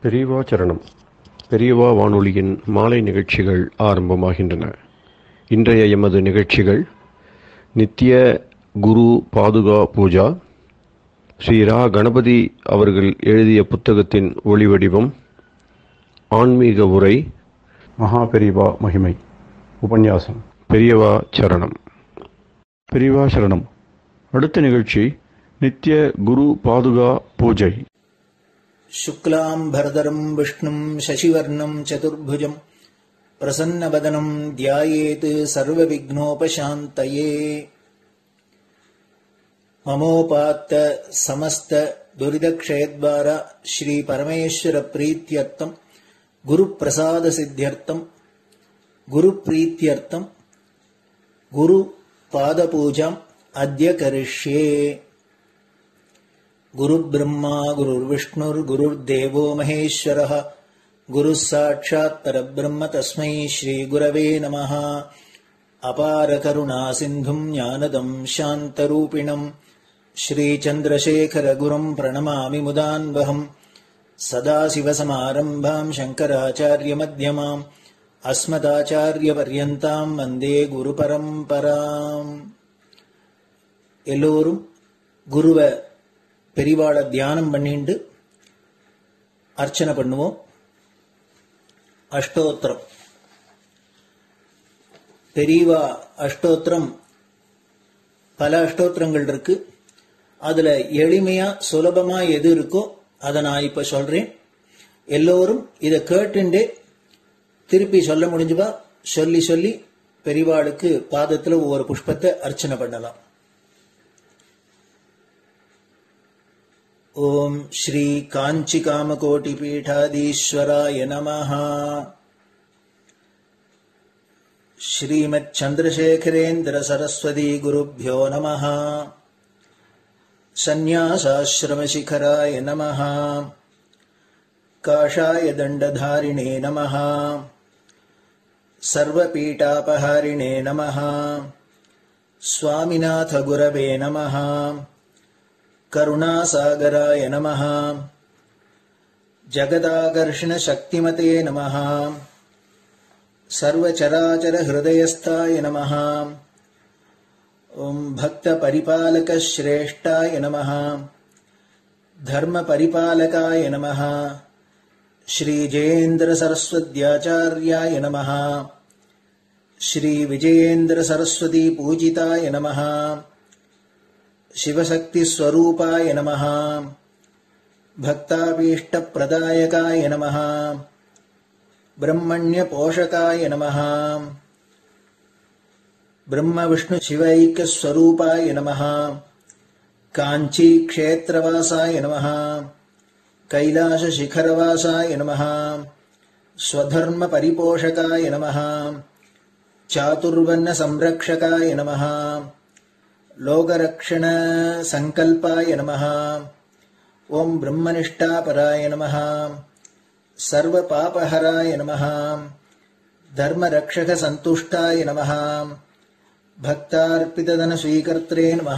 பெரியவா சரணம் பெரியவா வானொலியின் மாலை நிகழ்ச்சிகள் ஆரம்பமாகின்றன இன்றைய எமது நிகழ்ச்சிகள் நித்திய குரு பாதுகா பூஜா ஸ்ரீ ரா கணபதி அவர்கள் எழுதிய புத்தகத்தின் ஒளிவடிவம் ஆன்மீக உரை மகா பெரியவா மகிமை உபன்யாசம் பெரியவா சரணம் பெரியவா சரணம் அடுத்த நிகழ்ச்சி நித்திய குரு பாதுகா பூஜை शुक्लाम्भरधरम् विष्णुम् शशिवर्णम् चतुर्भुजम् प्रसन्नवदनम् ध्यायेत् सर्वविघ्नोपशान्तये ममोपात्त समस्त दुरिदक्षयद्वार श्रीपरमेश्वरप्रीत्यर्थम् गुरुप्रसादसिद्ध्यर्थम् गुरुप्रीत्यर्थम् गुरुपादपूजाम् अद्य करिष्ये गुरुब्रह्मा गुरुर्विष्णुर्गुरुर्देवो महेश्वरः गुरुः साक्षात् परब्रह्म तस्मै श्रीगुरवे नमः अपारकरुणासिन्धुम् ज्ञानदम् शान्तरूपिणम् श्रीचन्द्रशेखरगुरुम् प्रणमामि मुदान्वहम् सदाशिवसमारम्भाम् शङ्कराचार्यमध्यमाम् अस्मदाचार्यपर्यन्ताम् वन्दे குருபரம்பராம் எல்லோரும் குருவை பெரிவாளை தியானம் பண்ணிண்டு அர்ச்சனை பண்ணுவோம் அஷ்டோத்திரம் பெரியவா அஷ்டோத்திரம் பல அஷ்டோத்திரங்கள் இருக்கு அதுல எளிமையா சுலபமா எது இருக்கோ அதை நான் இப்ப சொல்றேன் எல்லோரும் இதை கேட்டுண்டே திருப்பி சொல்ல முடிஞ்சுபா சொல்லி சொல்லி பெரிவாளுக்கு பாதத்துல ஒவ்வொரு புஷ்பத்தை அர்ச்சனை பண்ணலாம் ॐ श्रीकाञ्चिकामकोटिपीठाधीश्वराय नमः श्रीमच्छन्द्रशेखरेन्द्रसरस्वती नमः सन्न्यासाश्रमशिखराय नमः काषाय दण्डधारिणे नमः सर्वपीठापहारिणे नमः स्वामिनाथगुरवे नमः करुणासागराय नमः जगदाकर्षणशक्तिमते नमः सर्वचराचरहृदयस्थाय नमः ॐ भक्तपरिपालकश्रेष्ठाय नमः धर्मपरिपालकाय नमः श्रीजयेन्द्रसरस्वत्याचार्याय नमः श्रीविजयेन्द्रसरस्वतीपूजिताय नमः शिवशक्तिस्वरूपाय नमः भक्ताभीष्टप्रदायकाय नमः ब्रह्मण्यपोषकाय नमः ब्रह्मविष्णुशिवैक्यस्वरूपाय नमः काञ्चीक्षेत्रवासाय नमः कैलासशिखरवासाय नमः स्वधर्मपरिपोषकाय नमः चातुर्वर्णसंरक्षकाय नमः लोकरक्षणसङ्कल्पाय नमः ॐ ब्रह्मनिष्ठापराय नमः सर्वपापहराय नमः धर्मरक्षकसन्तुष्टाय नमः भक्तार्पितधनस्वीकर्त्रे नमः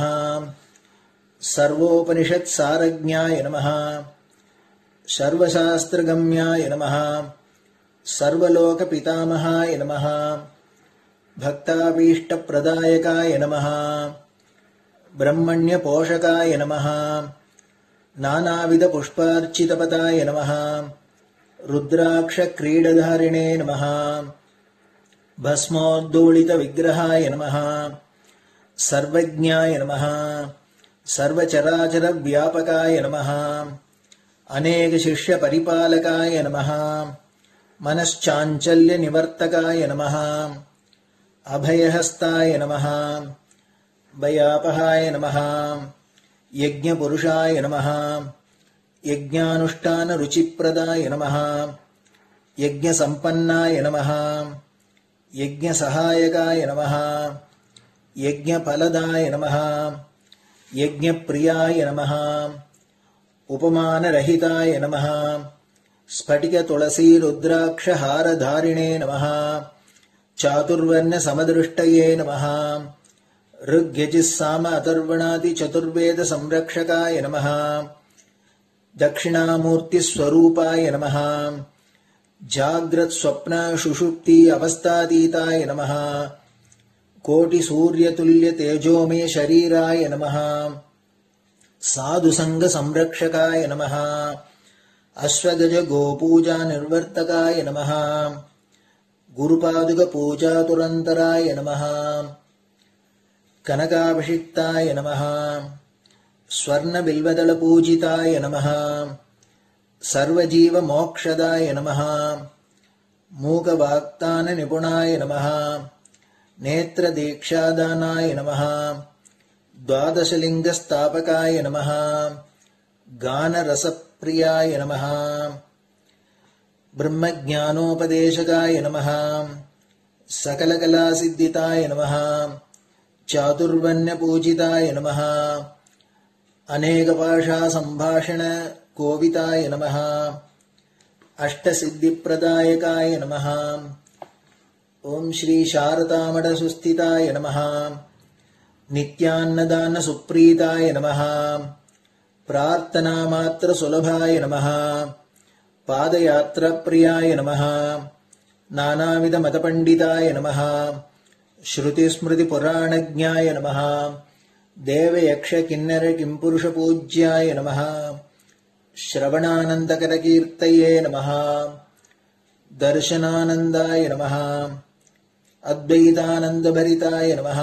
सर्वोपनिषत्सारज्ञाय नमः सर्वशास्त्रगम्याय नमः सर्वलोकपितामहाय नमः भक्ताभीष्टप्रदायकाय नमः ब्रह्मण्यपोषकाय नमः नानाविधपुष्पार्चितपदाय नमः रुद्राक्षक्रीडधारिणे नमः भस्मोद्दोलितविग्रहाय नमः सर्वज्ञाय नमः सर्वचराचरव्यापकाय नमः अनेकशिष्यपरिपालकाय नमः मनश्चाञ्चल्यनिवर्तकाय नमः अभयहस्ताय नमः भयापहाय नमः यज्ञपुरुषाय नमः यज्ञानुष्ठानरुचिप्रदाय नमः यज्ञसम्पन्नाय नमः यज्ञसहायकाय नमः यज्ञफलदाय नमः यज्ञप्रियाय नमः उपमानरहिताय नमः स्फटिकतुलसीरुद्राक्षहारधारिणे नमः चातुर्वर्णसमदृष्टये नमः ऋग्यजिस्साम अथर्वणादिचतुर्वेदसंरक्षकाय नमः दक्षिणामूर्तिस्वरूपाय नमः जाग्रत्स्वप्नशुषुप्ति अवस्थातीताय नमः कोटिसूर्यतुल्यतेजोमे शरीराय नमः साधुसङ्गसंरक्षकाय नमः अश्वगजगोपूजानिर्वर्तकाय नमः गुरुपादुकपूजातुरन्तराय नमः कनकाभिषिक्ताय नमः स्वर्णबिल्वदलपूजिताय नमः सर्वजीवमोक्षदाय नमः मूकवाक्ताननिपुणाय नमः नेत्रदीक्षादानाय नमः द्वादशलिङ्गस्थापकाय नमः गानरसप्रियाय नमः ब्रह्मज्ञानोपदेशकाय नमः सकलकलासिद्धिताय नमः चातुर्वण्यपूजिताय नमः अनेकभाषासम्भाषणकोविताय नमः अष्टसिद्धिप्रदायकाय नमः ॐ श्रीशारदामठसुस्थिताय नमः नित्यान्नदानसुप्रीताय नमः प्रार्थनामात्रसुलभाय नमः पादयात्राप्रियाय नमः नानाविधमतपण्डिताय नमः श्रुतिस्मृतिपुराणज्ञाय नमः देवयक्षकिन्नरकिम्पुरुषपूज्याय नमः श्रवणानन्दकरकीर्तये नमः दर्शनानन्दाय नमः अद्वैतानन्दभरिताय नमः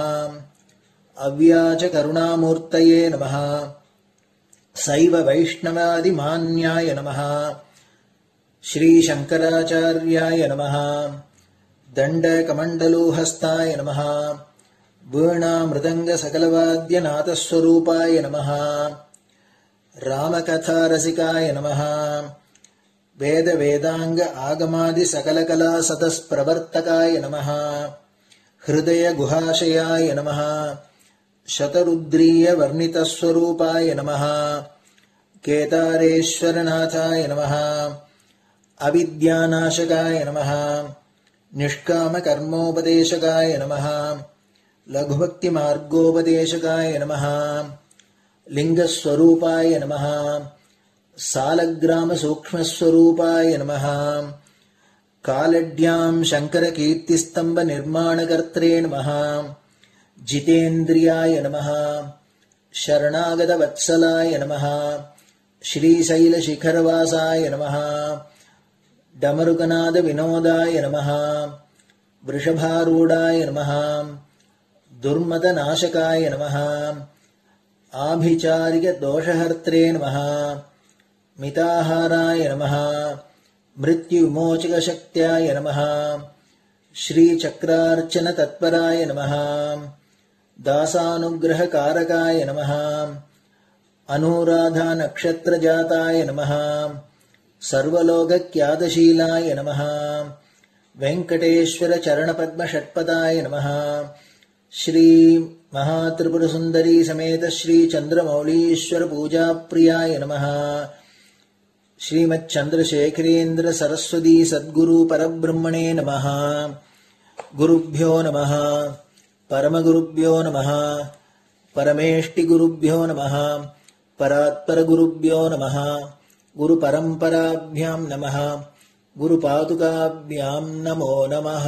अव्याचकरुणामूर्तये नमः सैव वैष्णवादिमान्याय नमः श्रीशङ्कराचार्याय नमः दण्डकमण्डलोहस्ताय नमः वीणामृदङ्गसकलवाद्यनाथस्वरूपाय नमः रामकथारसिकाय नमः वेदवेदाङ्ग आगमादिसकलकलासतस्प्रवर्तकाय नमः हृदयगुहाशयाय नमः शतरुद्रीयवर्णितस्वरूपाय नमः केदारेश्वरनाथाय नमः अविद्यानाशकाय नमः निष्कामकर्मोपदेशकाय नमः लघुभक्तिमार्गोपदेशकाय नमः लिङ्गस्वरूपाय नमः सालग्रामसूक्ष्मस्वरूपाय नमः कालड्याम् शङ्करकीर्तिस्तम्भनिर्माणकर्त्रे नमः जितेन्द्रियाय नमः शरणागतवत्सलाय नमः श्रीशैलशिखरवासाय नमः डमरुकनादविनोदाय नमः वृषभारूढाय नमः दुर्मदनाशकाय नमः आभिचारिकदोषहर्त्रे नमः मिताहाराय नमः मृत्युविमोचकशक्त्याय नमः श्रीचक्रार्चनतत्पराय नमः दासानुग्रहकारकाय नमः अनुराधानक्षत्रजाताय नमः सर्वलोकक्यादशीलाय नमः वेङ्कटेश्वरचरणपद्मषट्पदाय नमः श्रीमहात्रिपुरसुन्दरी समेत श्रीचन्द्रमौलीश्वरपूजाप्रियाय नमः श्रीमच्चन्द्रशेखरेन्द्र सरस्वती सद्गुरु परब्रह्मणे नमः गुरुभ्यो नमः परमगुरुभ्यो नमः परमेष्टिगुरुभ्यो नमः परात्परगुरुभ्यो नमः गुरुपरम्पराभ्यां नमः குருபாதுகாபியாம் நமோ நமः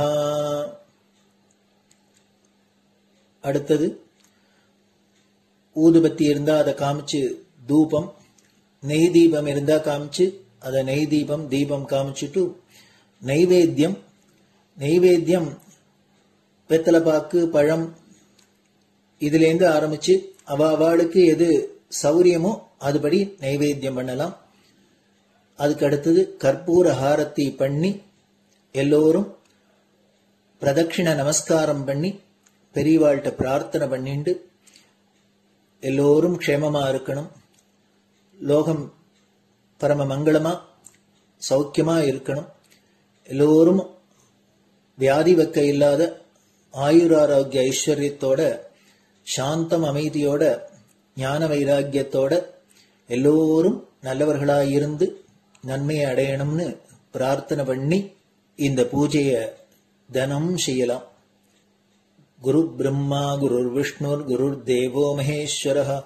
அடுத்தது ஊதுபத்தி இருந்தா அதை காமிச்சு தூபம் நெய் தீபம் இருந்தா காமிச்சு அதை நெய் தீபம் தீபம் காமிச்சுட்டு நைவேத்தியம் நைவேத்தியம் வெத்தலைப்பாக்கு பழம் இதுலேருந்து ஆரம்பிச்சு அவ அவளுக்கு எது சௌரியமோ அதுபடி நைவேத்தியம் பண்ணலாம் அதுக்கு அடுத்தது கற்பூர ஹாரத்தி பண்ணி எல்லோரும் பிரதட்சிண நமஸ்காரம் பண்ணி பெரியவாள்கிட்ட பிரார்த்தனை பண்ணிண்டு எல்லோரும் க்ஷேமமா இருக்கணும் லோகம் பரம மங்களமா சௌக்கியமா இருக்கணும் எல்லோரும் வியாதி வெக்க இல்லாத ஆயுராரோக்கிய ஐஸ்வர்யத்தோட சாந்தம் அமைதியோட ஞான வைராக்கியத்தோட எல்லோரும் நல்லவர்களாய் இருந்து நன்மையை அடையணும்னு பிரார்த்தனை பண்ணி இந்த பூஜைய தினம் செய்யலாம் குரு பிரம்மா குருர் விஷ்ணுர் குருர் தேவோ மகேஸ்வர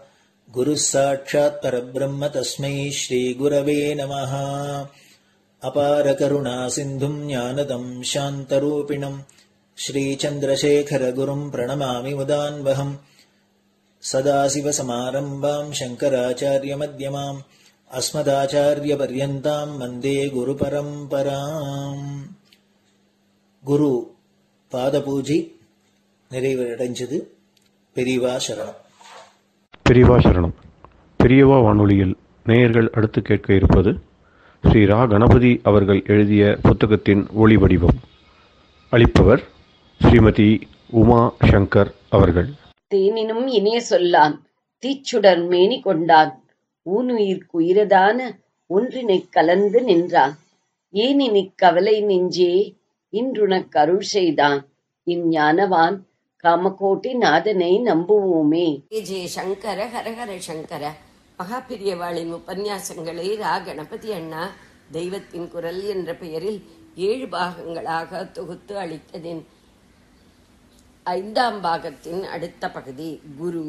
गुरुः साक्षात् परब्रह्म तस्मै श्रीगुरवे नमः अपारकरुणासिन्धुम् ज्ञानदम् शान्तरूपिणम् श्रीचन्द्रशेखरगुरुम् प्रणमामि मुदान्वहम् सदाशिवसमारम्भाम् शङ्कराचार्यमध्यमाम् अस्मदाचार्यपर्यन्ताम् वन्दे गुरुपरम्पराम् குரு பாதபூஜை நிறைவடைஞ்சது பெரியவா சரணம் பெரியவா சரணம் பெரியவா வானொலியில் நேயர்கள் அடுத்து கேட்க இருப்பது ஸ்ரீ ரா கணபதி அவர்கள் எழுதிய புத்தகத்தின் ஒளி வடிவம் அளிப்பவர் ஸ்ரீமதி உமா சங்கர் அவர்கள் தேனினும் இனிய சொல்லான் தீச்சுடர் மேனி கொண்டான் ஊனுயிர்க்கு உயிரதான ஒன்றினைக் கலந்து நின்றான் ஏனினிக் கவலை நெஞ்சே இன்றுனக் அருள் செய்தான் இஞ்ஞானவான் காமகோட்டி நாதனை நம்புவோமே ஜே ஜே சங்கர ஹரஹர சங்கர மகாபிரியவாளின் உபன்யாசங்களை ரா கணபதி அண்ணா தெய்வத்தின் குரல் என்ற பெயரில் ஏழு பாகங்களாக தொகுத்து அளித்ததின் ஐந்தாம் பாகத்தின் அடுத்த பகுதி குரு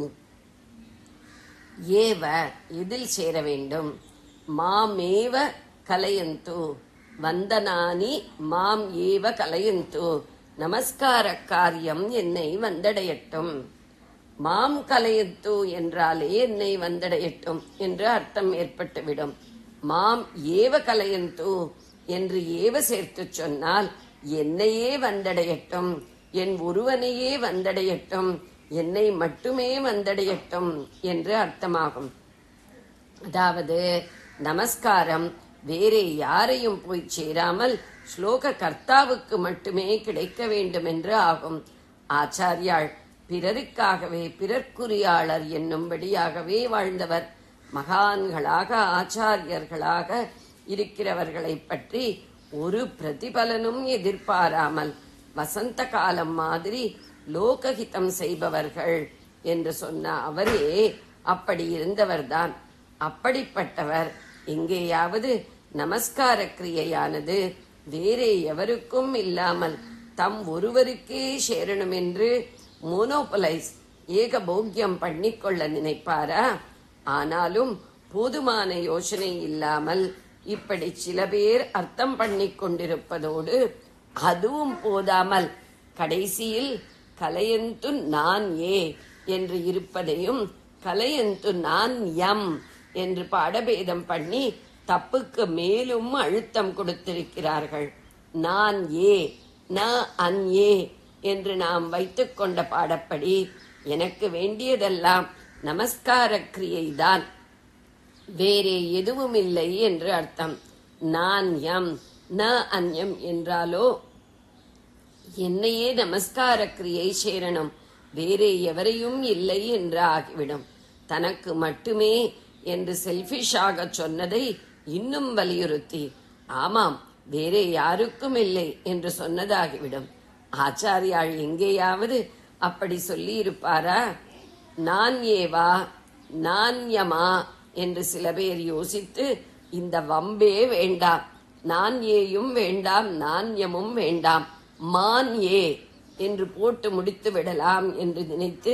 ஏவ எதில் சேர வேண்டும் மாமேவ கலையந்து வந்தனானி மாம் ஏவ கலையந்து நமஸ்கார காரியம் என்னை வந்தடையட்டும் மாம் கலையத்து என்றாலே என்னை வந்தடையட்டும் என்று அர்த்தம் ஏற்பட்டுவிடும் மாம் ஏவ கலையந்து என்று ஏவ சேர்த்து சொன்னால் என்னையே வந்தடையட்டும் என் ஒருவனையே வந்தடையட்டும் என்னை மட்டுமே வந்தடையட்டும் என்று அர்த்தமாகும் அதாவது நமஸ்காரம் வேறே யாரையும் போய் சேராமல் ஸ்லோக கர்த்தாவுக்கு மட்டுமே கிடைக்க வேண்டும் என்று ஆகும் ஆச்சாரியாள் பிறருக்காகவே பிறர்க்குரியாளர் என்னும்படியாகவே வாழ்ந்தவர் மகான்களாக ஆச்சாரியர்களாக இருக்கிறவர்களை பற்றி ஒரு பிரதிபலனும் எதிர்பாராமல் வசந்த காலம் மாதிரி லோகஹிதம் செய்பவர்கள் என்று சொன்ன அவரே அப்படி இருந்தவர்தான் அப்படிப்பட்டவர் எங்கேயாவது நமஸ்கார கிரியையானது வேறே எவருக்கும் இல்லாமல் தம் ஒருவருக்கே சேரணும் என்று மோனோபலைஸ் ஏகபோக்கியம் பண்ணிக்கொள்ள நினைப்பாரா ஆனாலும் போதுமான யோசனை இல்லாமல் இப்படி சில பேர் அர்த்தம் பண்ணிக் கொண்டிருப்பதோடு அதுவும் போதாமல் கடைசியில் கலையந்து நான் ஏ என்று இருப்பதையும் கலையந்து நான் யம் என்று பாடபேதம் பண்ணி தப்புக்கு மேலும் அழுத்தம் கொடுத்திருக்கிறார்கள் நான் ஏ ந அன் ஏ என்று நாம் வைத்துக்கொண்ட பாடப்படி எனக்கு வேண்டியதெல்லாம் நமஸ்கார கிரியைதான் வேறே எதுவும் இல்லை என்று அர்த்தம் நான் யம் ந அந்யம் என்றாலோ என்னையே நமஸ்கார கிரியை சேரணும் வேறே எவரையும் இல்லை என்று ஆகிவிடும் தனக்கு மட்டுமே என்று செல்பிஷாக சொன்னதை இன்னும் வலியுறுத்தி ஆமாம் வேறே யாருக்கும் இல்லை என்று சொன்னதாகிவிடும் ஆச்சாரியாள் எங்கேயாவது அப்படி சொல்லி இருப்பாரா நான் ஏவா நான் யமா என்று சில பேர் யோசித்து இந்த வம்பே வேண்டாம் நான் ஏயும் வேண்டாம் நாண்யமும் வேண்டாம் மான் ஏ என்று போட்டு முடித்து விடலாம் என்று நினைத்து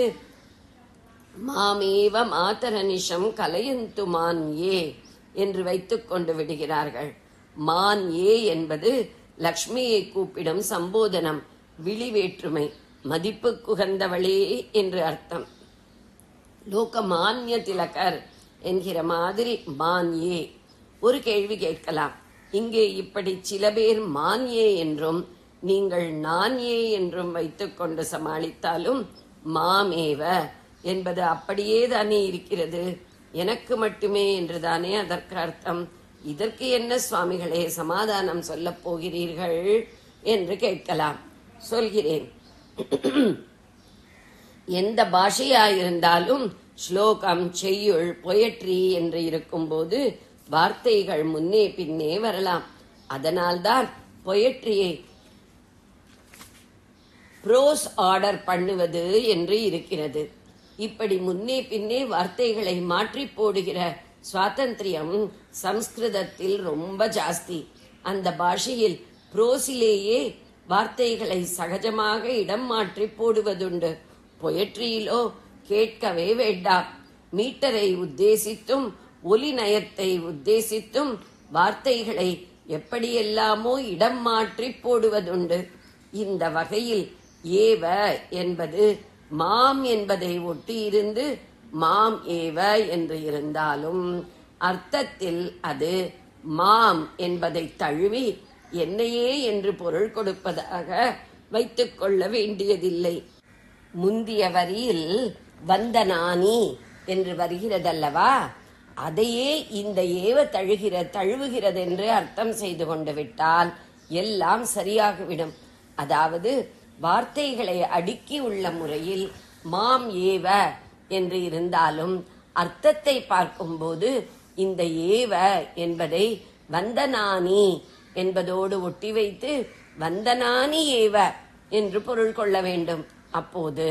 மாமேவ மாதரனிஷம் கலையந்து மான் ஏ என்று வைத்துக் கொண்டு விடுகிறார்கள் மான் ஏ என்பது லக்ஷ்மியை கூப்பிடும் சம்போதனம் விழி வேற்றுமை மதிப்பு குகந்தவளே என்று அர்த்தம் லோக மான்ய திலகர் என்கிற மாதிரி மான் ஏ ஒரு கேள்வி கேட்கலாம் இங்கே இப்படி சில பேர் மான் ஏ என்றும் நீங்கள் நான் ஏ என்றும் வைத்துக்கொண்டு சமாளித்தாலும் மாமேவ என்பது அப்படியே தானே இருக்கிறது எனக்கு மட்டுமே என்றுதானே அதற்கு அர்த்தம் இதற்கு என்ன சுவாமிகளே சமாதானம் சொல்லப் போகிறீர்கள் என்று கேட்கலாம் சொல்கிறேன் எந்த பாஷையாயிருந்தாலும் ஸ்லோகம் செய்யுள் பொயட்ரி என்று இருக்கும்போது வார்த்தைகள் முன்னே பின்னே வரலாம் அதனால்தான் பொயட்ரியை ப்ரோஸ் ஆர்டர் பண்ணுவது என்று இருக்கிறது இப்படி முன்னே பின்னே வார்த்தைகளை மாற்றி போடுகிற சுவாதந்திரியம் சம்ஸ்கிருதத்தில் ரொம்ப ஜாஸ்தி அந்த பாஷையில் புரோசிலேயே வார்த்தைகளை சகஜமாக இடம் மாற்றி போடுவதுண்டு பொயட்ரியிலோ கேட்கவே வேண்டாம் மீட்டரை உத்தேசித்தும் ஒலி நயத்தை உத்தேசித்தும் வார்த்தைகளை எப்படியெல்லாமோ இடம் மாற்றி போடுவதுண்டு இந்த வகையில் ஏவ என்பது மாம் என்பதை ஒட்டியிருந்து மாம் ஏவ என்று இருந்தாலும் அர்த்தத்தில் அது மாம் என்பதை தழுவி என்னையே என்று பொருள் கொடுப்பதாக வைத்துக் கொள்ள வேண்டியதில்லை முந்திய வரியில் வந்தனானி என்று வருகிறதல்லவா அதையே இந்த ஏவ தழுகிற தழுவுகிறது என்று அர்த்தம் செய்து கொண்டு விட்டால் எல்லாம் சரியாகிவிடும் அதாவது வார்த்தைகளை அடுக்கி உள்ள முறையில் மாம் ஏவ என்று இருந்தாலும் அர்த்தத்தை பார்க்கும்போது இந்த ஏவ என்பதை வந்தனானி என்பதோடு ஒட்டி வைத்து வந்தனானி ஏவ என்று பொருள் கொள்ள வேண்டும் அப்போது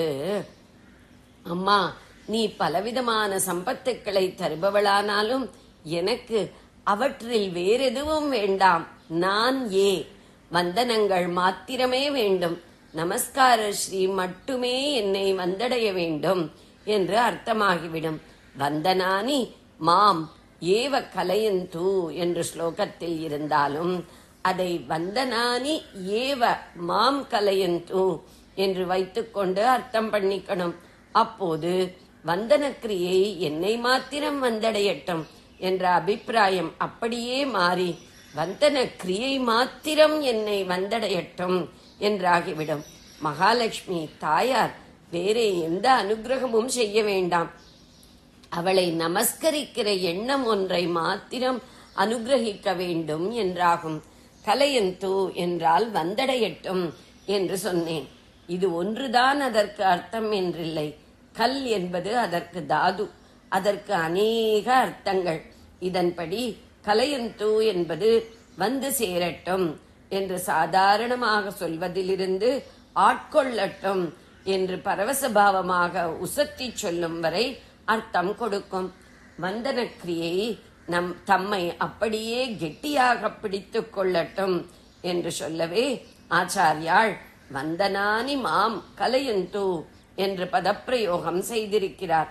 அம்மா நீ பலவிதமான சம்பத்துக்களை தருபவளானாலும் எனக்கு அவற்றில் வேறெதுவும் வேண்டாம் நான் ஏ வந்தனங்கள் மாத்திரமே வேண்டும் நமஸ்கார ஸ்ரீ மட்டுமே என்னை வந்தடைய வேண்டும் என்று அர்த்தமாகிவிடும் வந்தனானி மாம் ஏவ கலையந்து என்று ஸ்லோகத்தில் இருந்தாலும் அதை வந்தனானி ஏவ மாம் கலையந்து என்று வைத்துக்கொண்டு அர்த்தம் பண்ணிக்கணும் அப்போது வந்தனக்கிரியை என்னை மாத்திரம் வந்தடையட்டும் என்ற அபிப்பிராயம் அப்படியே மாறி வந்தன கிரியை மாத்திரம் என்னை வந்தடையட்டும் என்றாகிவிடும் மகாலட்சுமி தாயார் வேறே எந்த அனுகிரகமும் செய்ய வேண்டாம் அவளை நமஸ்கரிக்கிற எண்ணம் ஒன்றை மாத்திரம் அனுகிரகிக்க வேண்டும் என்றாகும் கலையந்து என்றால் வந்தடையட்டும் என்று சொன்னேன் இது ஒன்றுதான் அதற்கு அர்த்தம் என்றில்லை கல் என்பது அதற்கு தாது அதற்கு அநேக அர்த்தங்கள் இதன்படி கலையந்து என்பது வந்து சேரட்டும் என்று சாதாரணமாக சொல்வதிலிருந்து ஆட்கொள்ளட்டும் என்று பரவசபாவமாக உசத்தி சொல்லும் வரை அர்த்தம் கொடுக்கும் வந்தனக்கிரியை நம் தம்மை அப்படியே கெட்டியாக பிடித்துக் கொள்ளட்டும் என்று சொல்லவே ஆச்சாரியாள் வந்தனானி மாம் கலையந்து என்று பதப்பிரயோகம் செய்திருக்கிறார்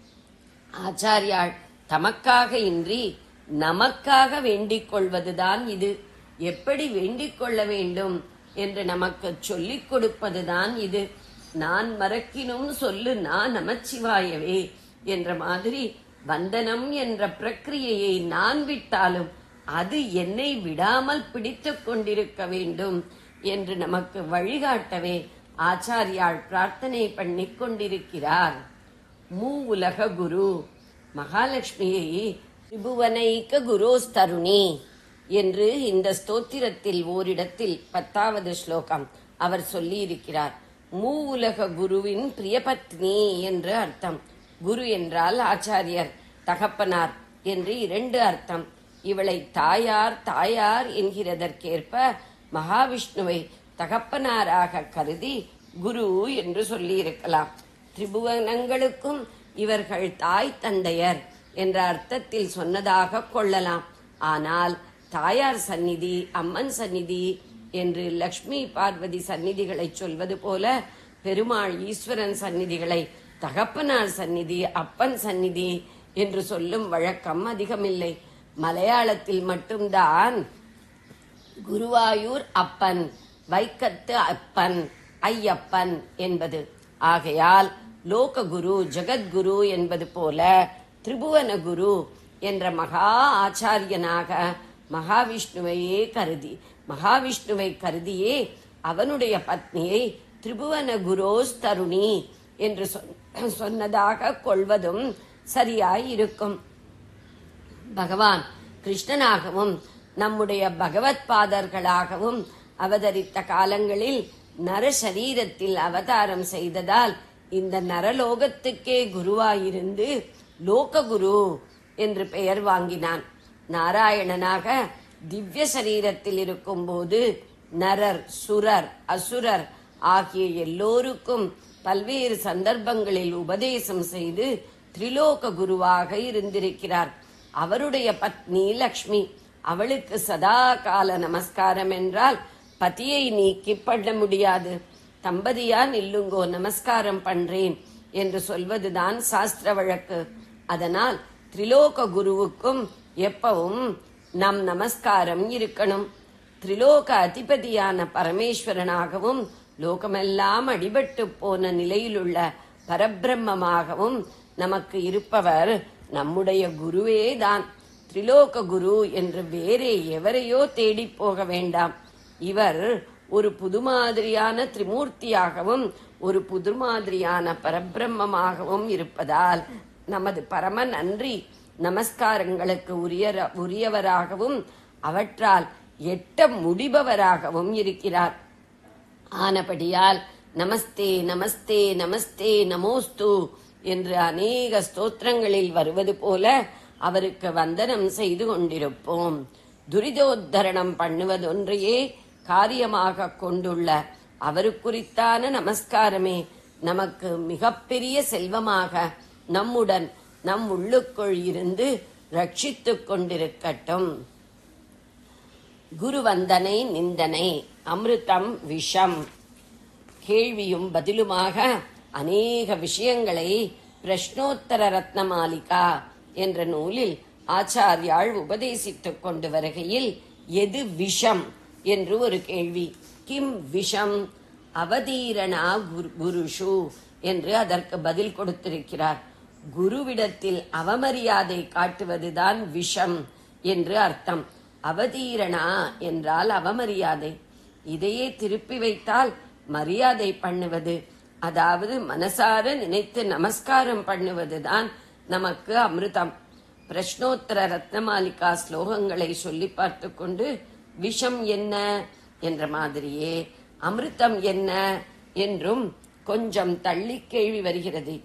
ஆச்சாரியாள் தமக்காக இன்றி நமக்காக வேண்டிக் கொள்வதுதான் இது எப்படி வேண்டிக் கொள்ள வேண்டும் என்று நமக்கு சொல்லிக் கொடுப்பதுதான் இது நான் மறக்கினும் சொல்லு நான் நமச்சிவாயவே என்ற மாதிரி வந்தனம் என்ற பிரக்கிரியையை நான் விட்டாலும் அது என்னை விடாமல் பிடித்துக் கொண்டிருக்க வேண்டும் என்று நமக்கு வழிகாட்டவே ஆச்சாரியாள் பிரார்த்தனை பண்ணிக் கொண்டிருக்கிறார் மூ உலக குரு மகாலட்சுமியை திரிபுவனைக்க குரோஸ்தருணி என்று இந்த ஸ்தோத்திரத்தில் ஓரிடத்தில் பத்தாவது ஸ்லோகம் அவர் சொல்லியிருக்கிறார் மூ உலக குருவின் பிரியபத்னி என்று அர்த்தம் குரு என்றால் ஆச்சாரியர் தகப்பனார் என்று இரண்டு அர்த்தம் இவளை தாயார் தாயார் என்கிறதற்கேற்ப மகாவிஷ்ணுவை தகப்பனாராக கருதி குரு என்று சொல்லியிருக்கலாம் திரிபுவனங்களுக்கும் இவர்கள் தாய் தந்தையர் என்ற அர்த்தத்தில் சொன்னதாக கொள்ளலாம் ஆனால் தாயார் சந்நிதி அம்மன் சந்நிதி என்று லக்ஷ்மி பார்வதி சந்நிதிகளை சொல்வது போல பெருமாள் ஈஸ்வரன் சந்நிதிகளை தகப்பனார் சந்நிதி அப்பன் சந்நிதி என்று சொல்லும் வழக்கம் அதிகமில்லை மலையாளத்தில் மட்டும்தான் குருவாயூர் அப்பன் வைக்கத்து அப்பன் ஐயப்பன் என்பது ஆகையால் லோககுரு ஜெகத்குரு என்பது போல திரிபுவன குரு என்ற மகா ஆச்சாரியனாக மகாவிஷ்ணுவையே கருதி மகாவிஷ்ணுவை கருதியே அவனுடைய பத்னியை திரிபுவன குரோஸ் தருணி என்று சொன்ன- சொன்னதாக கொள்வதும் சரியாய் இருக்கும் பகவான் கிருஷ்ணனாகவும் நம்முடைய பகவத் பாதர்களாகவும் அவதரித்த காலங்களில் நர சரீரத்தில் அவதாரம் செய்ததால் இந்த நரலோகத்துக்கே குருவாயிருந்து லோககுரு என்று பெயர் வாங்கினான் நாராயணனாக திவ்ய சரீரத்தில் இருக்கும்போது நரர் சுரர் அசுரர் ஆகிய எல்லோருக்கும் பல்வேறு சந்தர்ப்பங்களில் உபதேசம் செய்து திரிலோக குருவாக இருந்திருக்கிறார் அவருடைய பத்னி லக்ஷ்மி அவளுக்கு சதா கால நமஸ்காரம் என்றால் பதியை நீக்கி பண்ண முடியாது தம்பதியா நில்லுங்கோ நமஸ்காரம் பண்றேன் என்று சொல்வதுதான் சாஸ்திர வழக்கு அதனால் திரிலோக குருவுக்கும் எப்பவும் நம் நமஸ்காரம் இருக்கணும் திரிலோக அதிபதியான பரமேஸ்வரனாகவும் லோகமெல்லாம் அடிபட்டு போன நிலையிலுள்ள பரபிரம்மமாகவும் நமக்கு இருப்பவர் நம்முடைய குருவே தான் திரிலோக குரு என்று வேறே எவரையோ தேடி போக வேண்டாம் இவர் ஒரு புது மாதிரியான திரிமூர்த்தியாகவும் ஒரு புது மாதிரியான பரபிரம்மமாகவும் இருப்பதால் நமது பரம நன்றி நமஸ்காரங்களுக்கு உரிய உரியவராகவும் அவற்றால் எட்ட முடிபவராகவும் இருக்கிறார் ஆனபடியால் நமஸ்தே நமஸ்தே நமஸ்தே நமோஸ்து என்று அநேக ஸ்தோத்திரங்களில் வருவது போல அவருக்கு வந்தனம் செய்து கொண்டிருப்போம் துரிதோத்தரணம் பண்ணுவதொன்றையே காரியமாக கொண்டுள்ள அவருக்குறித்தான நமஸ்காரமே நமக்கு மிகப்பெரிய செல்வமாக நம்முடன் நம் உள்ளுக்குள் இருந்து ரட்சித்துக் கொண்டிருக்கட்டும் குருவந்தனை நிந்தனை அமிர்தம் விஷம் கேள்வியும் பதிலுமாக அநேக விஷயங்களை பிரஷ்னோத்தர ரத்னமாலிகா என்ற நூலில் ஆச்சாரியாள் உபதேசித்துக் கொண்டு வருகையில் எது விஷம் என்று ஒரு கேள்வி கிம் விஷம் அவதீரணா குரு- குருஷு என்று அதற்கு பதில் கொடுத்திருக்கிறார் குருவிடத்தில் அவமரியாதை காட்டுவதுதான் விஷம் என்று அர்த்தம் அவதீரணா என்றால் அவமரியாதை இதையே திருப்பி வைத்தால் மரியாதை பண்ணுவது அதாவது மனசார நினைத்து நமஸ்காரம் பண்ணுவதுதான் நமக்கு அமிர்தம் பிரஷ்னோத்தர ரத்னமாலிகா ஸ்லோகங்களை சொல்லி பார்த்து கொண்டு விஷம் என்ன என்ற மாதிரியே அமிர்தம் என்ன என்றும் கொஞ்சம் தள்ளி கேள்வி வருகிறது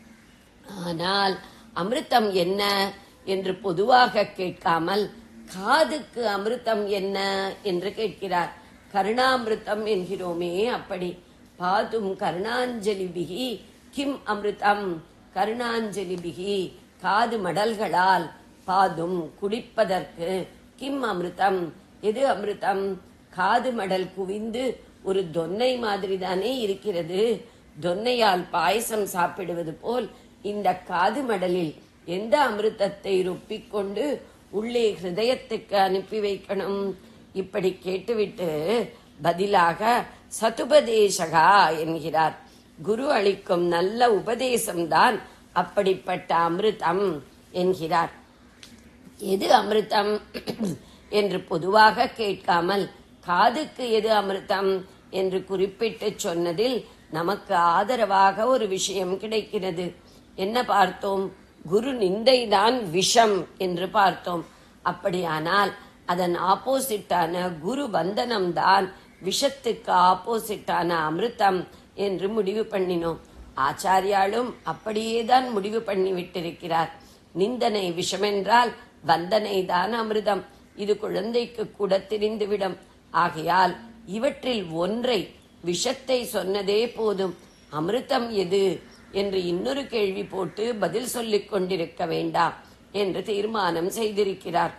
ஆனால் அமிர்தம் என்ன என்று பொதுவாக கேட்காமல் காதுக்கு அமிர்தம் என்ன என்று கேட்கிறார் கருணாமிருத்தம் என்கிறோமே அப்படி பாதும் கருணாஞ்சலிபிகி கிம் அமிர்தம் கருணாஞ்சலிபிகி காது மடல்களால் பாதும் குடிப்பதற்கு கிம் அமிர்தம் எது அமிர்தம் காது மடல் குவிந்து ஒரு தொன்னை மாதிரி தானே இருக்கிறது தொன்னையால் பாயசம் சாப்பிடுவது போல் இந்த காது மடலில் எந்த அமிர்தத்தை ரொப்பிக் கொண்டு உள்ளே ஹிருதயத்துக்கு அனுப்பி வைக்கணும் இப்படி கேட்டுவிட்டு பதிலாக சதுபதேசகா என்கிறார் குரு அளிக்கும் நல்ல உபதேசம்தான் அப்படிப்பட்ட அமிர்தம் என்கிறார் எது அமிர்தம் என்று பொதுவாக கேட்காமல் காதுக்கு எது அமிர்தம் என்று குறிப்பிட்டு சொன்னதில் நமக்கு ஆதரவாக ஒரு விஷயம் கிடைக்கிறது என்ன பார்த்தோம் குரு நிந்தைதான் விஷம் என்று பார்த்தோம் அப்படியானால் அதன் ஆப்போசிட்டான குரு வந்தனம் தான் விஷத்துக்கு ஆப்போசிட்டான அமிர்தம் என்று முடிவு பண்ணினோம் ஆச்சாரியாலும் அப்படியேதான் முடிவு பண்ணி விட்டிருக்கிறார் நிந்தனை விஷமென்றால் வந்தனை தான் அமிர்தம் இது குழந்தைக்கு கூட தெரிந்துவிடும் ஆகையால் இவற்றில் ஒன்றை விஷத்தை சொன்னதே போதும் அமிர்தம் எது என்று இன்னொரு கேள்வி போட்டு பதில் சொல்லிக் கொண்டிருக்க வேண்டாம் என்று தீர்மானம் செய்திருக்கிறார்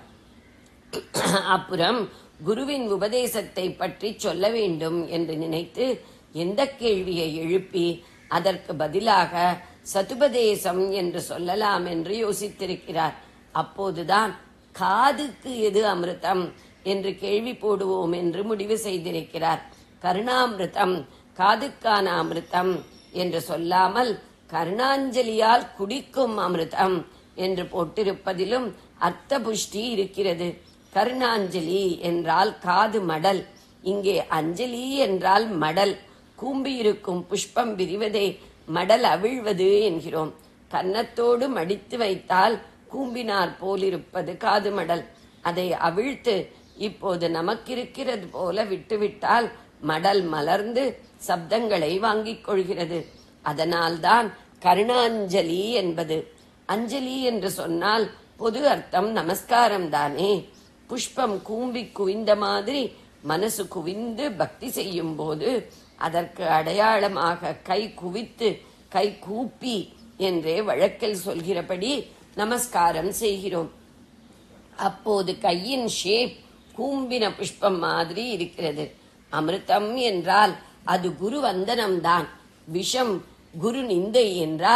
அப்புறம் குருவின் உபதேசத்தை பற்றி சொல்ல வேண்டும் என்று நினைத்து எந்த கேள்வியை எழுப்பி அதற்கு பதிலாக சதுபதேசம் என்று சொல்லலாம் என்று யோசித்திருக்கிறார் அப்போதுதான் காதுக்கு எது அமிர்தம் என்று கேள்வி போடுவோம் என்று முடிவு செய்திருக்கிறார் கருணாமிருதம் காதுக்கான அமிர்தம் என்று சொல்லாமல் கருணாஞ்சலியால் குடிக்கும் அமிர்தம் என்று போட்டிருப்பதிலும் அர்த்த புஷ்டி இருக்கிறது கருணாஞ்சலி என்றால் காது மடல் இங்கே அஞ்சலி என்றால் மடல் கூம்பியிருக்கும் புஷ்பம் விரிவதே மடல் அவிழ்வது என்கிறோம் கன்னத்தோடு மடித்து வைத்தால் கூம்பினார் போலிருப்பது காது மடல் அதை அவிழ்த்து இப்போது நமக்கிருக்கிறது போல விட்டுவிட்டால் மடல் மலர்ந்து சப்தங்களை வாங்கிக் கொள்கிறது அதனால்தான் கருணாஞ்சலி என்பது அஞ்சலி என்று சொன்னால் பொது அர்த்தம் நமஸ்காரம் தானே புஷ்பம் கூம்பி குவிந்த மாதிரி மனசு குவிந்து பக்தி செய்யும் போது அதற்கு அடையாளமாக கை குவித்து கை கூப்பி என்றே வழக்கில் சொல்கிறபடி நமஸ்காரம் செய்கிறோம் அப்போது கையின் ஷேப் கூம்பின புஷ்பம் மாதிரி இருக்கிறது அமிர்தம் என்றால் அது குரு வந்தனம்தான் விஷம் குரு நிந்தை என்றால்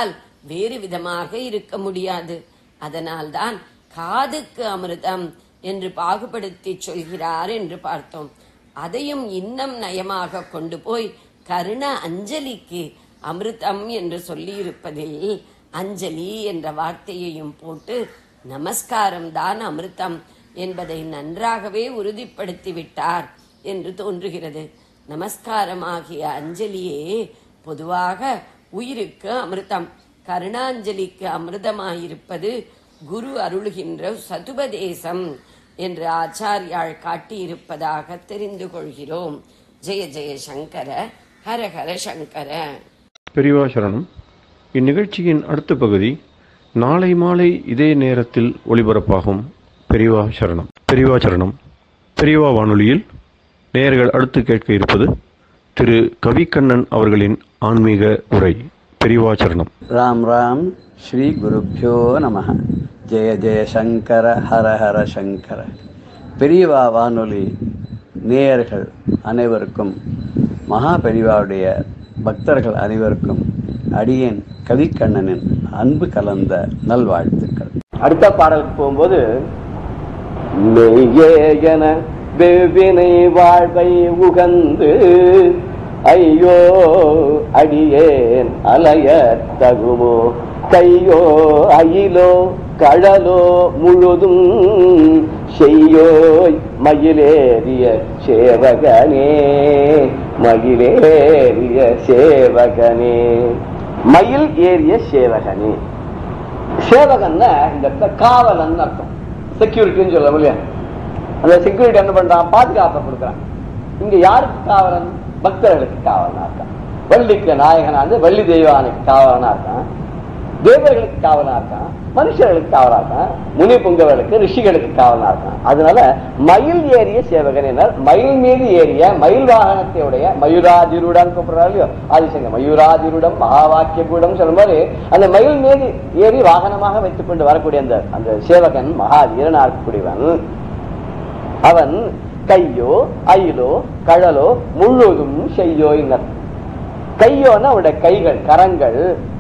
வேறு விதமாக இருக்க முடியாது அதனால்தான் காதுக்கு அமிர்தம் என்று பாகுபடுத்தி சொல்கிறார் என்று பார்த்தோம் அதையும் இன்னும் நயமாக கொண்டு போய் கருண அஞ்சலிக்கு அமிர்தம் என்று சொல்லியிருப்பதில் அஞ்சலி என்ற வார்த்தையையும் போட்டு நமஸ்காரம் தான் அமிர்தம் என்பதை நன்றாகவே உறுதிப்படுத்தி விட்டார் என்று தோன்றுகிறது நமஸ்காரமாகிய அஞ்சலியே பொதுவாக உயிருக்கு அமிர்தம் கருணாஞ்சலிக்கு அமிர்தமாயிருப்பது குரு அருளுகின்ற சதுபதேசம் என்று ஆச்சாரியாள் காட்டியிருப்பதாக தெரிந்து கொள்கிறோம் ஜெய ஜெய சங்கர ஹர ஹர சங்கர பெரியவா சரணம் இந்நிகழ்ச்சியின் அடுத்த பகுதி நாளை மாலை இதே நேரத்தில் ஒளிபரப்பாகும் பெரியவா சரணம் பெரியவா சரணம் பெரியவா வானொலியில் நேயர்கள் அடுத்து கேட்க இருப்பது திரு கவிக்கண்ணன் அவர்களின் ஆன்மீக உரை பெரியவா சரணம் ராம் ராம் ஸ்ரீ குருப்பியோ நம ஜெய ஜெய சங்கர ஹர ஹர சங்கர பெரியவா வானொலி நேயர்கள் அனைவருக்கும் மகா பெரியவாவுடைய பக்தர்கள் அனைவருக்கும் அடியேன் கவிக்கண்ணனின் அன்பு கலந்த நல்வாழ்த்துக்கள் அடுத்த பாடலுக்கு போகும்போது மெய்யேயன வெவ்வினை வாழ்வை உகந்து ஐயோ அடியேன் அலைய தகுமோ கையோ அயிலோ கழலோ முழுதும் செய்யோய் மயிலேறிய சேவகனே மயிலேறிய சேவகனே மயில் ஏறிய சேவகனே சேவகன்னா இந்த இடத்துல காவலன் அர்த்தம் செக்யூரிட்டின்னு சொல்ல இல்லையா அந்த செக்யூரிட்டி என்ன பண்றான் பாதுகாப்பை கொடுக்குறான் இங்க யாருக்கு காவலன் பக்தர்களுக்கு காவலனா இருக்கான் வள்ளிக்கு நாயகனாந்து வள்ளி தெய்வானுக்கு காவலனா இருக்கான் தேவர்களுக்கு காவலா இருக்கான் மனுஷர்களுக்கு காவலா இருக்கான் முனி புங்கவர்களுக்கு ரிஷிகளுக்கு காவலா இருக்கான் அதனால மயில் ஏறிய சேவகன் என்றால் மயில் மீது ஏறிய மயில் வாகனத்தையுடைய மயூராதிருடன் கூப்பிடுறாரு இல்லையோ ஆதிசங்க மயூராதிருடம் மகாவாக்கிய கூடம் சொல்லும் மாதிரி அந்த மயில் மீது ஏறி வாகனமாக வைத்துக் கொண்டு வரக்கூடிய அந்த அந்த சேவகன் மகா வீரனா இருக்கக்கூடியவன் அவன் கையோ அயிலோ கழலோ முழுவதும் செய்யோ கையோன்னா அவனுடைய கைகள் கரங்கள்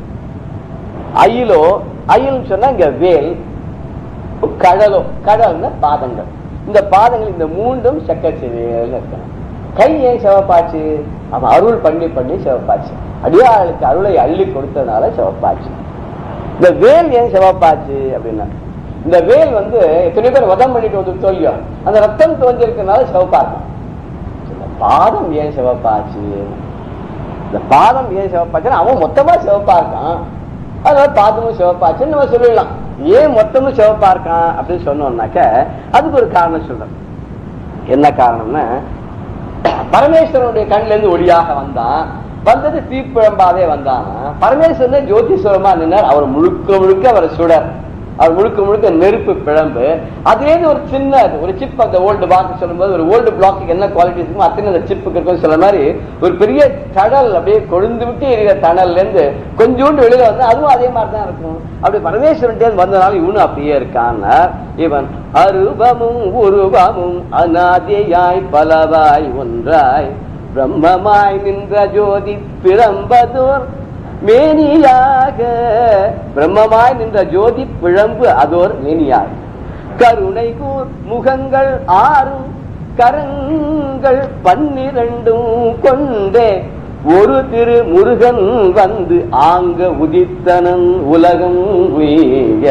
அயிலோ அயில் சொன்னா இங்க வேல் கடலோ கடல்னா பாதங்கள் இந்த பாதங்கள் இந்த மூன்றும் சக்கச்செவியல் இருக்கணும் கை ஏன் சிவப்பாச்சு அவன் அருள் பண்ணி பண்ணி சிவப்பாச்சு அடியாளுக்கு அருளை அள்ளி கொடுத்ததுனால சிவப்பாச்சு இந்த வேல் ஏன் சிவப்பாச்சு அப்படின்னா இந்த வேல் வந்து எத்தனை பேர் வதம் பண்ணிட்டு வந்து தோல்வியோ அந்த ரத்தம் தோஞ்சிருக்கனால சிவப்பா இருக்கும் இந்த பாதம் ஏன் சிவப்பாச்சு இந்த பாதம் ஏன் சிவப்பாச்சுன்னா அவன் மொத்தமா சிவப்பா இருக்கான் அதனால பாதமும் சிவப்பாச்சுன்னு நம்ம சொல்லிடலாம் ஏன் மொத்தமும் சிவப்பா இருக்கான் அப்படின்னு சொன்னோம்னாக்க அதுக்கு ஒரு காரணம் சொல்றேன் என்ன காரணம்னா பரமேஸ்வரனுடைய கண்ணுல இருந்து ஒளியாக வந்தான் வந்தது தீப்பிழம்பாவே வந்தான் பரமேஸ்வரன் ஜோதிஸ்வரமா நின்றார் அவர் முழுக்க முழுக்க அவர் சுடர் அவர் முழுக்க முழுக்க நெருப்பு பிழம்பு அதுலேருந்து ஒரு சின்ன ஒரு சிப் அந்த ஓல்டு பாக்ஸ் சொல்லும்போது ஒரு ஓல்டு பிளாக்கு என்ன குவாலிட்டி இருக்குமோ அத்தனை அந்த சிப்புக்கு இருக்கும் சொல்ல மாதிரி ஒரு பெரிய கடல் அப்படியே கொழுந்து விட்டு எரிகிற தணல்ல இருந்து கொஞ்சோண்டு வெளியில வந்து அதுவும் அதே மாதிரி தான் இருக்கும் அப்படி பரமேஸ்வரன் வந்தனால இவனும் அப்படியே இருக்கான் இவன் அருபமும் உருவமும் அநாதியாய் பலவாய் ஒன்றாய் பிரம்மமாய் நின்ற ஜோதி பிறம்பதோர் மேனியாக பிரம்மமாய் நின்ற ஜோதி பிழம்பு அதோர் மேனியாக கருணை கூர் முகங்கள் ஆறும் கரங்கள் பன்னிரண்டும் கொண்டே ஒரு திரு முருகன் வந்து ஆங்க உதித்தனன் உலகம் உய்ய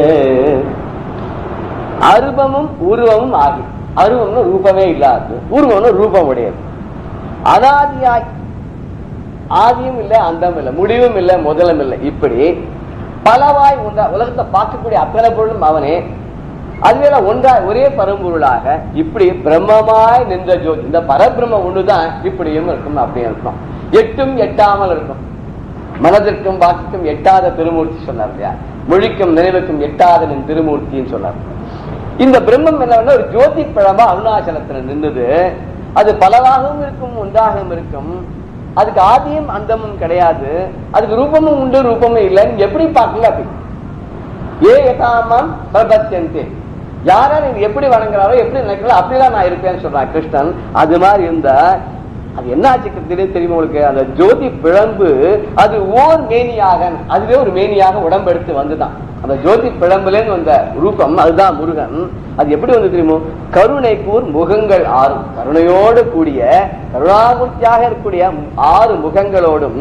அருபமும் உருவமும் ஆகி அருவம்னு ரூபமே இல்லாது உருவம்னு ரூபம் உடையது அனாதியாய் ஆதியும் இல்லை அந்தம் இல்லை முடிவும் இல்லை முதலும் இல்லை இப்படி பலவாய் ஒன்றா உலகத்தை பார்க்கக்கூடிய அத்தனை பொருளும் அவனே அதுவேல ஒன்றாய் ஒரே பரம்பொருளாக இப்படி பிரம்மமாய் நின்ற ஜோதி இந்த பரபிரம்ம ஒண்ணுதான் இப்படியும் இருக்கும் அப்படியும் இருக்கும் எட்டும் எட்டாமல் இருக்கும் மனதிற்கும் வாக்குக்கும் எட்டாத திருமூர்த்தி சொன்னார் இல்லையா மொழிக்கும் நினைவுக்கும் எட்டாத நின் திருமூர்த்தின்னு சொன்னார் இந்த பிரம்மம் என்னவென்னா ஒரு ஜோதி பழமா அருணாச்சலத்துல நின்றுது அது பலவாகவும் இருக்கும் ஒன்றாகவும் இருக்கும் அதுக்கு ஆதியும் அந்தமும் கிடையாது அதுக்கு ரூபமும் உண்டு ரூபமும் இல்லை நீங்க எப்படி பார்க்கல அப்படி ஏ யதாமாம் பிரபத்தியந்தே யாரா நீங்க எப்படி வணங்குறாரோ எப்படி நினைக்கிறோ அப்படிதான் நான் இருப்பேன்னு சொல்றான் கிருஷ்ணன் அது மாதிரி இருந்தா அது என்ன ஆச்சு தெரியும் தெரியுமா உங்களுக்கு அந்த ஜோதி பிழம்பு அது ஓர் மேனியாக அதுவே ஒரு மேனியாக உடம்பெடுத்து வந்துதான் அந்த ஜோதி பிழம்புல இருந்து வந்த ரூபம் அதுதான் முருகன் அது எப்படி வந்து தெரியுமோ கருணைக்கூர் முகங்கள் ஆறு கருணையோடு கூடிய கருணாமூர்த்தியாக இருக்கக்கூடிய ஆறு முகங்களோடும்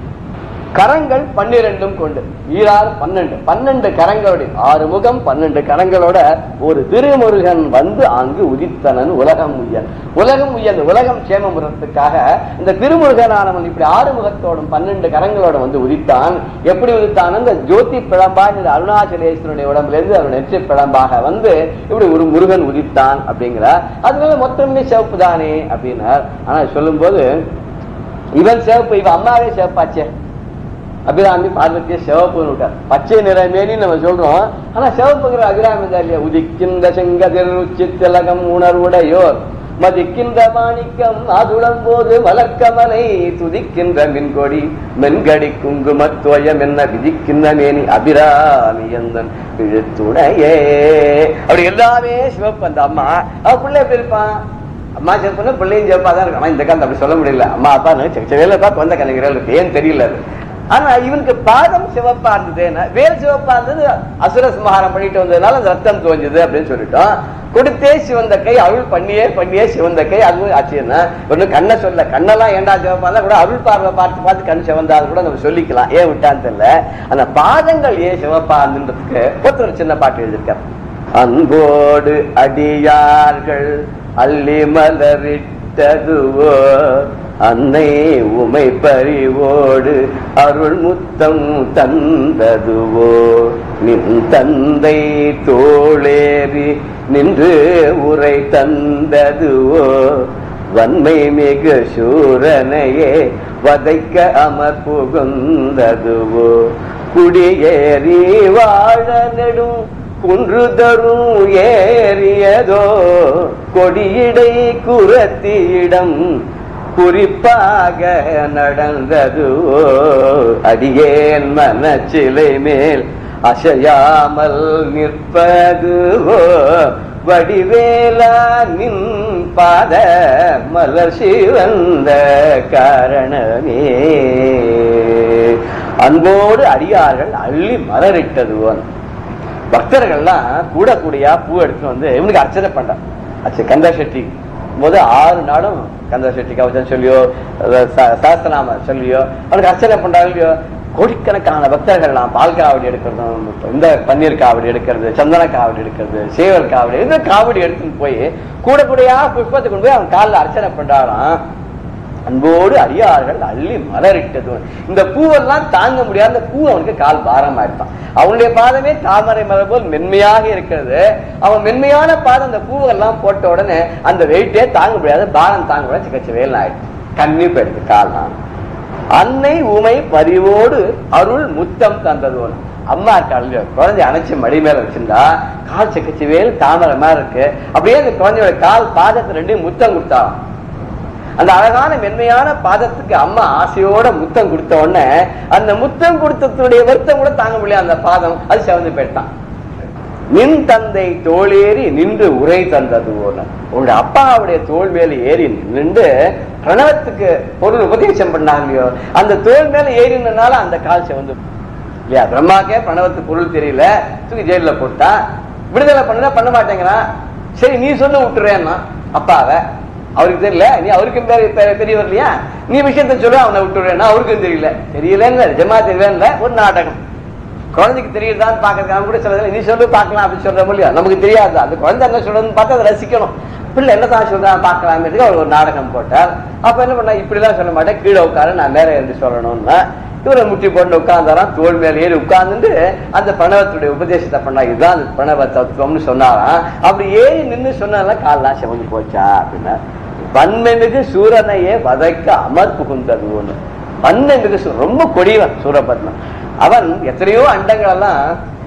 கரங்கள் பன்னிரெண்டும் கொண்டு ஈராறு பன்னெண்டு பன்னெண்டு கரங்களோட ஆறு முகம் பன்னெண்டு கரங்களோட ஒரு திருமுருகன் வந்து அங்கு உதித்தனன் உலகம் உயர் உலகம் உயர் உலகம் சேமமுறத்துக்காக இந்த திருமுருகனானவன் இப்படி ஆறு முகத்தோடும் பன்னெண்டு கரங்களோட வந்து உதித்தான் எப்படி உதித்தான் இந்த ஜோதி பிழம்பா இந்த அருணாச்சலேஸ்வரனுடைய உடம்புல இருந்து அவர் நெற்றி பிழம்பாக வந்து இப்படி ஒரு முருகன் உதித்தான் அப்படிங்கிறார் அதனால மொத்தமே சிவப்பு தானே அப்படின்னார் ஆனா சொல்லும்போது இவன் சிவப்பு இவன் அம்மாவே சிவப்பாச்சே அபிராமி பார்வதிய சிவப்புன்னு விட்டார் பச்சை நிறமேனி நம்ம சொல்றோம் ஆனா சிவப்புங்கிற அபிராமி தான் இல்லையா உதிக்கின்ற செங்கதிர் உச்சித்திலகம் உணர்வுடையோர் மதிக்கின்ற மாணிக்கம் அதுளம் போது மலர்க்கமலை துதிக்கின்ற மின்கொடி மென்கடி குங்குமத்துவயம் என்ன விதிக்கின்ற மேனி அபிராமி எந்தன் பிழுத்துணையே அப்படி எல்லாமே சிவப்பு அந்த அம்மா அவ பிள்ளை எப்படி இருப்பான் அம்மா சிவப்புன்னு பிள்ளையும் சிவப்பா தான் இருக்கும் ஆனா இந்த காலத்து அப்படி சொல்ல முடியல அம்மா அப்பா செவையில பார்த்து வந்த கலைஞர்கள் இருக்கு ஏன் தெரியல அது ஆனா இவனுக்கு பாதம் சிவப்பா இருந்தது வேல் சிவப்பா இருந்தது அசுர சம்ஹாரம் பண்ணிட்டு வந்ததுனால அந்த ரத்தம் தோஞ்சது அப்படின்னு சொல்லிட்டோம் கொடுத்தே சிவந்த கை அருள் பண்ணியே பண்ணியே சிவந்த கை அது ஆச்சுன்னா ஒண்ணு கண்ணை சொல்ல கண்ணெல்லாம் ஏண்டா சிவப்பா இருந்தா கூட அருள் பார்வை பார்த்து பார்த்து கண் சிவந்தா அது கூட நம்ம சொல்லிக்கலாம் ஏன் விட்டான்னு தெரியல அந்த பாதங்கள் ஏன் சிவப்பா இருந்துன்றதுக்கு ஒருத்தர் சின்ன பாட்டு எழுதியிருக்கார் அன்போடு அடியார்கள் அள்ளி மலரிட்டதுவோ அன்னை உமை பறிவோடு அருள் முத்தம் தந்ததுவோ நின் தந்தை தோளேறி நின்று உரை தந்ததுவோ வன்மை மிகு சூரனையே வதைக்க அமர் புகுந்ததுவோ குடியேறி வாழ நெடும் குன்று தரும் ஏறியதோ கொடியிடை குரத்தியிடம் குறிப்பாக நடந்ததுவோ அடியேன் மனச்சிலை மேல் அசையாமல் நிற்பதுவோ வடிவேலா நின் பாத மலர் சிவந்த காரணமே அன்போடு அடியார்கள் அள்ளி மலரிட்டதுவோன் பக்தர்கள்லாம் கூட கூடியா பூ எடுத்து வந்து இவனுக்கு அர்ச்சனை பண்றான் அச்சு கந்தா செட்டி போது ஆறு நாளும் கந்தா செட்டி கவச்சம் சொல்லியோ சாஸ்திரநாம சொல்லியோ அவனுக்கு அர்ச்சனை பண்றாங்க இல்லையோ கோடிக்கணக்கான பக்தர்கள்லாம் பால் காவடி எடுக்கிறதும் இந்த பன்னீர் காவடி எடுக்கிறது சந்தன காவடி எடுக்கிறது சேவர் காவடி இந்த காவடி எடுத்துன்னு போய் கூட கூடையா புஷ்பத்தை கொண்டு போய் அவன் காலில் அர்ச்சனை பண்றாராம் அன்போடு அடியார்கள் அள்ளி மலரிட்டது இந்த பூவெல்லாம் தாங்க முடியாத பூ அவனுக்கு கால் பாரம் ஆயிட்டான் அவனுடைய பாதமே தாமரை மலர் போல் மென்மையாக இருக்கிறது அவன் மென்மையான பாதம் அந்த பூவெல்லாம் போட்ட உடனே அந்த வெயிட்டே தாங்க முடியாத பாரம் தாங்க முடியாது சிக்கச்ச வேலை ஆயிடுச்சு கண்ணி போயிடுது கால் நான் அன்னை உமை பரிவோடு அருள் முத்தம் தந்தது ஒன்று அம்மா இருக்காள் குழந்தை அணைச்சு மடி மேல வச்சிருந்தா கால் சிக்கச்சி வேல் தாமரை மாதிரி இருக்கு அப்படியே அந்த குழந்தையோட கால் பாதத்தை ரெண்டையும் முத்தம் கொடுத்தாலும் அந்த அழகான மென்மையான பாதத்துக்கு அம்மா ஆசையோட முத்தம் கொடுத்த உடனே அந்த முத்தம் கொடுத்ததுடைய வருத்தம் கூட தாங்க முடியல அந்த பாதம் அது செவந்து போயிட்டான் நின் தந்தை தோளேறி நின்று உரை தந்தது ஒண்ணு உங்களுடைய அப்பாவுடைய தோல் மேல ஏறி நின்று பிரணவத்துக்கு பொருள் உபதேசம் பண்ணாங்க இல்லையோ அந்த தோல் மேல ஏறினால அந்த கால் செவந்து இல்லையா பிரம்மாக்கே பிரணவத்துக்கு பொருள் தெரியல தூக்கி ஜெயில போட்டா விடுதலை பண்ணல பண்ண மாட்டேங்கிறான் சரி நீ சொல்ல விட்டுறேன்னா அப்பாவை அவருக்கு தெரியல நீ அவருக்கும் பேர் தெரியவர் இல்லையா நீ விஷயத்த சொல்ல அவனை விட்டுறேன்னா அவருக்கும் தெரியல தெரியலன்னு நிஜமா தெரியல ஒரு நாடகம் குழந்தைக்கு தெரியுதான்னு பாக்கிறதுக்கு கூட சொல்றது நீ சொல்லு பார்க்கலாம் அப்படின்னு சொல்ற முடியும் நமக்கு தெரியாது அந்த குழந்தை என்ன சொல்றதுன்னு பார்த்து அதை ரசிக்கணும் பிள்ளை என்ன தான் சொல்றான் பார்க்கலாம்னு அவர் ஒரு நாடகம் போட்டார் அப்ப என்ன பண்ணா இப்படி எல்லாம் சொல்ல மாட்டேன் கீழே உட்கார நான் மேலே இருந்து சொல்லணும்னா இவரை முட்டி போட்டு உட்கார்ந்தாராம் தோல் மேல ஏறி உட்கார்ந்துட்டு அந்த பிரணவத்துடைய உபதேசத்தை பண்ணா இதுதான் அந்த பிரணவ தத்துவம்னு சொன்னாராம் அப்படி ஏறி நின்று சொன்னால கால்லாம் சிவந்து போச்சா அப்படின்னா வன்மைமிகு சூரனையே வதைக்க அமர் புகுந்தது ஒண்ணு வன்மைமிகு சூ- ரொம்ப கொடியவன் சூரபத்மன் அவன் எத்தனையோ அண்டங்கள் எல்லாம்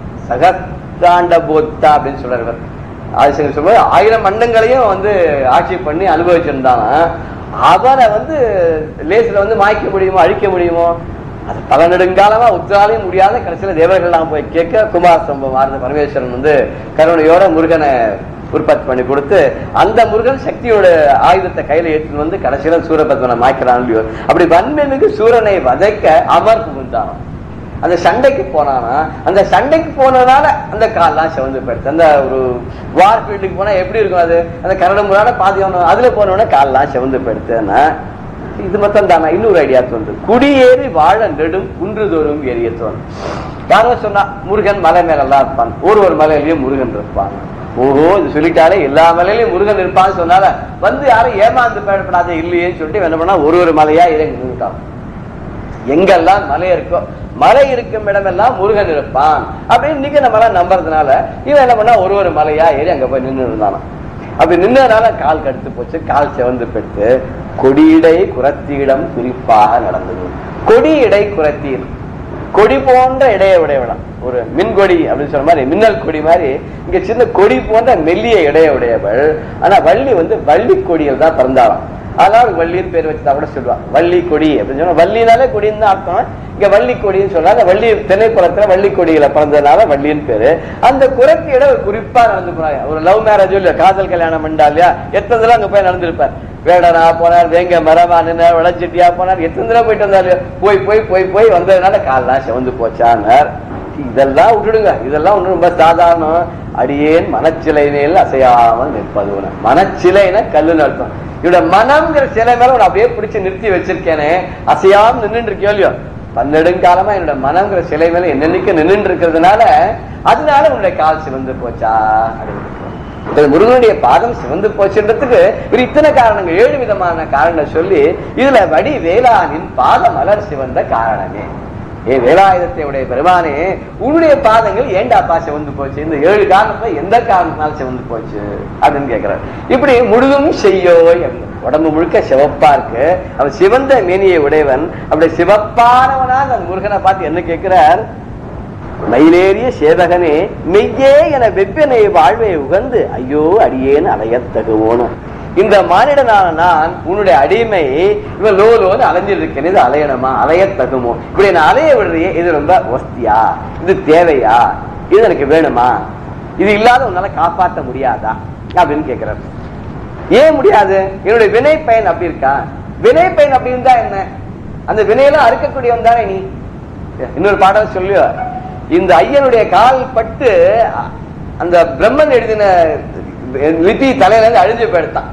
சகத்தாண்ட போத்தா அப்படின்னு சொல்றாரு ஆதிசங்கர் சொல்லுவாரு ஆயிரம் அண்டங்களையும் வந்து ஆட்சி பண்ணி அனுபவிச்சிருந்தானா அவனை வந்து லேசில் வந்து மாய்க்க முடியுமோ அழிக்க முடியுமோ அது பல நெடுங்காலமா உத்தாலையும் முடியாத கடைசியில தேவர்கள்லாம் போய் கேட்க குமார சம்பவம் ஆர்ந்த பரமேஸ்வரன் வந்து கருணையோட முருகனை உற்பத்தி பண்ணி கொடுத்து அந்த முருகன் சக்தியோட ஆயுதத்தை கையில ஏற்றின்னு வந்து கடைசியில சூரபத்மனை மாய்க்கிறான் இல்லையோ அப்படி வன்மைமிகு சூரனை வதைக்க அமர் புகுந்தான் அந்த சண்டைக்கு போனானா அந்த சண்டைக்கு போனதுனால அந்த கால்லாம் சிவந்து போயிடுச்சு அந்த ஒரு வார் ஃபீல்டுக்கு போனா எப்படி இருக்கும் அது அந்த கரடு முறான பாதியான அதுல போனோடனே கால்லாம் சிவந்து போயிடுச்சுன்னா இது மட்டும் தானா இன்னொரு ஐடியா தோன்று குடியேறி வாழ நெடும் குன்றுதோறும் ஏறிய தோணும் யாரோ சொன்னா முருகன் மலை மேலெல்லாம் இருப்பான் ஒரு ஒரு மலையிலயும் முருகன் இருப்பான் ஓஹோ இது சொல்லிட்டாலே எல்லா மலையிலயும் முருகன் இருப்பான்னு சொன்னால வந்து யாரும் ஏமாந்து பயப்படாத இல்லையேன்னு சொல்லிட்டு இவன் என்ன பண்ணா ஒரு ஒரு மலையா இறங்கி நின்றுட்டான் எங்கெல்லாம் மலை இருக்கோ மலை இருக்கும் இடமெல்லாம் முருகன் இருப்பான் அப்படின்னு இன்னைக்கு நம்ம எல்லாம் நம்புறதுனால இவன் என்ன பண்ணா ஒரு ஒரு மலையா ஏறி அங்க போய் நின்று இருந்தானா அப்படி நின்னதுனால கால் கடுத்து போச்சு கால் செவந்து பெற்று கொடியிடை குரத்தியிடம் குறிப்பாக நடந்தது கொடியிடை குரத்தீர் கொடி போன்ற இடைய உடையவளாம் ஒரு மின்கொடி அப்படின்னு சொன்ன மாதிரி மின்னல் கொடி மாதிரி இங்க சின்ன கொடி போன்ற மெல்லிய இடைய உடையவள் ஆனா வள்ளி வந்து வள்ளி கொடியில் தான் பிறந்தாளாம் அதனால வள்ளின்னு பேர் வச்சுட்டா கூட சொல்லுவா வள்ளி கொடி அப்படின்னு சொன்னா வள்ளினாலே கொடின்னு தான் அர்த்தம் இங்க வள்ளி கொடின்னு சொன்னாங்க வள்ளி திணைப்புறத்துல வள்ளி கொடியில பிறந்ததுனால வள்ளின்னு பேரு அந்த குரத்தியிட ஒரு குறிப்பா நடந்து போறாங்க ஒரு லவ் மேரேஜ் இல்லையா காதல் கல்யாணம் பண்ணா இல்லையா எத்தனை அங்க போய் நடந்திருப்பார் வேடனா போனார் வேங்க மரமா நின்னார் வளச்சிட்டியா போனார் எத்தனை தடவை போயிட்டு வந்தாரு போய் போய் போய் போய் வந்ததுனால கால்லாம் சிவந்து போச்சானார் இதெல்லாம் விட்டுடுங்க இதெல்லாம் ஒண்ணு ரொம்ப சாதாரணம் அடியேன் மனச்சிலை மேல் அசையாமல் நிற்பது உன மனச்சிலைனா கல்லுன்னு அர்த்தம் இவட மனம்ங்கிற சிலை மேல உன்னை அப்படியே பிடிச்சு நிறுத்தி வச்சிருக்கேனே அசையாம நின்னுட்டு இருக்கியோ இல்லையோ பன்னெடுங்காலமா என்னோட மனம்ங்கிற சிலை மேல என்னன்னைக்கு நின்னுட்டு இருக்கிறதுனால அதனால உன்னுடைய கால் சிவந்து போச்சா அப்படின்னு இந்த முருகனுடைய பாதம் சிவந்து போச்சுன்றதுக்கு ஒரு இத்தனை காரணங்கள் ஏழு விதமான காரணம் சொல்லி இதுல வடி வேளாணின் பாத மலர் சிவந்த காரணமே ஏ வேலாயுதத்தை உடைய பெருமானே உன்னுடைய பாதங்கள் ஏண்டாப்பா சிவந்து போச்சு இந்த ஏழு காரணத்துல எந்த காரணத்தினால சிவந்து போச்சு அப்படின்னு கேக்குறாரு இப்படி முழுதும் செய்யோ அப்படின்னு உடம்பு முழுக்க சிவப்பா இருக்கு அவன் சிவந்த மேனியை உடையவன் அப்படி சிவப்பானவனா அந்த முருகனை பார்த்து என்ன கேட்கிறார் மயிலேறிய சேவகனே மெய்யே என வெப்பினை வாழ்வை உகந்து ஐயோ அடியேன் அலையத்தகுவோன்னு இந்த மானிடனான நான் உன்னுடைய அடிமை இவன் லோ லோன்னு அலைஞ்சிட்டு இருக்கேன் இது அலையணுமா அலையத்தகுமோ இப்படி நான் அலைய விடுறியே இது ரொம்ப ஒஸ்தியா இது தேவையா இது எனக்கு வேணுமா இது இல்லாத உன்னால காப்பாற்ற முடியாதா அப்படின்னு கேட்கிறார் ஏன் முடியாது என்னுடைய வினை பயன் அப்படி இருக்கா வினை பயன் அப்படி இருந்தா என்ன அந்த வினையெல்லாம் அறுக்கக்கூடியவன் தானே நீ இன்னொரு பாடல் சொல்லியோ இந்த ஐயனுடைய கால் பட்டு அந்த பிரம்மன் எழுதின லிபி தலையில இருந்து அழிஞ்சு போயிடுத்தான்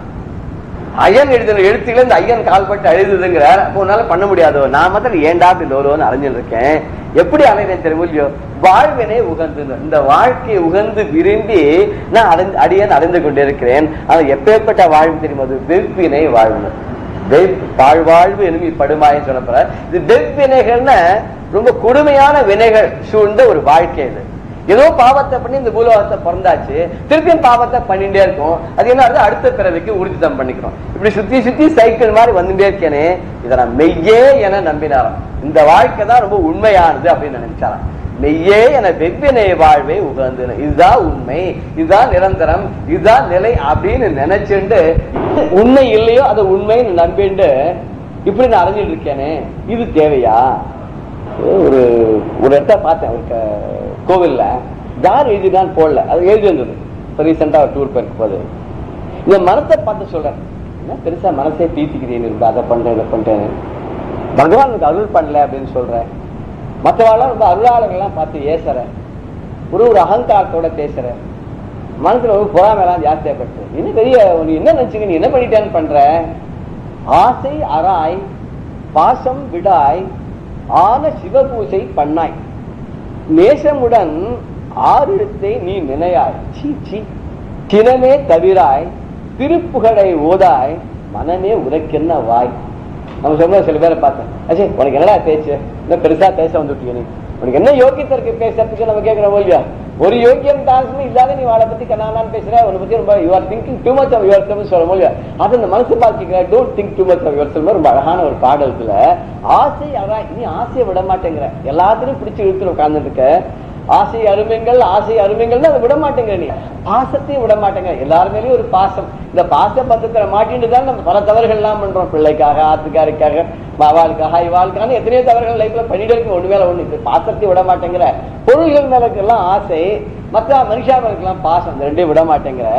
ஐயன் எழுதின எழுத்துல இந்த ஐயன் கால் பட்டு அழுதுங்கிறார் அப்போ உன்னால பண்ண முடியாதோ நான் மாத்திரம் ஏண்டா அப்படி லோலோன்னு அலைஞ்சிட்டு இருக்கேன் எப்படி அலைறேன் தெரியும் இல்லையோ வாழ்வினை உகந்து இந்த வாழ்க்கையை உகந்து விரும்பி நான் அடைந்து அடியேன் அடைந்து கொண்டிருக்கிறேன் ஆனா எப்பேற்பட்ட வாழ்வு தெரியுமா அது வெவ்வினை வாழ்வு வெவ் தாழ்வாழ்வு எனுமி படுமாயின்னு சொல்லப்படுற இது வெவ்வினைகள்னா ரொம்ப கொடுமையான வினைகள் சூழ்ந்த ஒரு வாழ்க்கை இது ஏதோ பாவத்தை பண்ணி இந்த பூலோகத்தை பிறந்தாச்சு திருப்பியும் பாவத்தை பண்ணிட்டே இருக்கும் அது என்ன ஆகுது? அடுத்த பிறவிக்கு ஊர்ஜிதம் பண்ணிக்கிறோம் இப்படி சுத்தி சுத்தி சைக்கிள் மாதிரி வந்துட்டே இருக்கேனே இதை நான் மெய்யே என நம்பினாராம் இந்த வாழ்க்கை தான் ரொம்ப உண்மையானது அப்படின்னு நினைச்சாராம் மெய்யே என வெவ்வினை வாழ்வை உகந்து இதுதான் உண்மை இதுதான் நிரந்தரம் இதுதான் நிலை அப்படின்னு நினைச்சுண்டு உண்மை இல்லையோ அது உண்மைன்னு நம்பிண்டு இப்படி நான் அறிஞ்சிட்டு இருக்கேனே இது தேவையா ஒரு ஒரு இடத்த பார்த்தேன் ஒரு க- கோவில்ல யார் எழுதினான்னு போடல அது எழுதி வந்தது இப்போ ரீசெண்டாக டூர் போயிருக்கும் போது இந்த மனத்தை பார்த்து சொல்றேன் என்ன பெருசா மனசே பீத்திக்கிறீங்க இருக்கு அதை பண்றேன் இதை பண்றேன் பகவான் எனக்கு அருள் பண்ணல அப்படின்னு சொல்றேன் மற்றவாள்லாம் ரொம்ப அருளாளர்கள்லாம் பார்த்து ஏசுறேன் ஒரு ஒரு அகங்காரத்தோட பேசுறேன் மனசுல ஒரு பொறாமைலாம் ஜாஸ்தியாப்பட்டு என்ன பெரிய நீ என்ன நினைச்சுக்க நீ என்ன பண்ணிட்டேன்னு பண்ற ஆசை அறாய் பாசம் விடாய் ஆன சிவபூசை பண்ணாய் நேசமுடன் ஆறிடத்தை நீ நினையாய் சீ சீ சினமே தவிராய் திருப்புகழை ஓதாய் மனமே உனக்கென்ன வாய் நம்ம சொல்ற சில பேரை பார்த்தேன் அச்சே உனக்கு என்னடா பேச்சு இன்னும் பெருசா பேச வந்துட்டீங்க நீ உனக்கு என்ன யோகியத்தை இருக்கு பேசுறதுக்கு நம்ம கேட்கிறோம் இல்லையா ஒரு யோகியம் தாசமே இல்லாத நீ வாழை பத்தி கண்ணான்னு பேசுற உன்னை பத்தி ரொம்ப you are thinking too much of yourself சொல்ல முடியாது அது அந்த மனசு பார்த்துக்கிற don't think too much of yourself ரொம்ப அழகான ஒரு பாடல்ல ஆசை அதான் நீ ஆசையை விட மாட்டேங்கிற எல்லாத்தையும் பிடிச்சு இழுத்து உட்கார்ந்துட்டு இருக்க ஆசை அருமைங்கள் ஆசை அருமைகள் அதை விட மாட்டேங்கிற நீ பாசத்தையும் விட மாட்டேங்க எல்லாருமேலயும் ஒரு பாசம் இந்த பாச பந்தத்துல மாட்டிட்டு தான் நம்ம பல தவறுகள் எல்லாம் பண்றோம் பிள்ளைக்காக ஆத்துக்காருக்காக அவளுக்காக இவாளுக்கான எத்தனையோ தவறுகள் லைஃப்ல பண்ணிட்டு இருக்கு ஒண்ணு மேல ஒண்ணு இப்ப பாசத்தை விட மாட்டேங்கிற பொருள்கள் மேல எல்லாம் ஆசை மற்ற மனுஷா மேல இருக்கலாம் பாசம் இந்த ரெண்டையும் விட மாட்டேங்கிற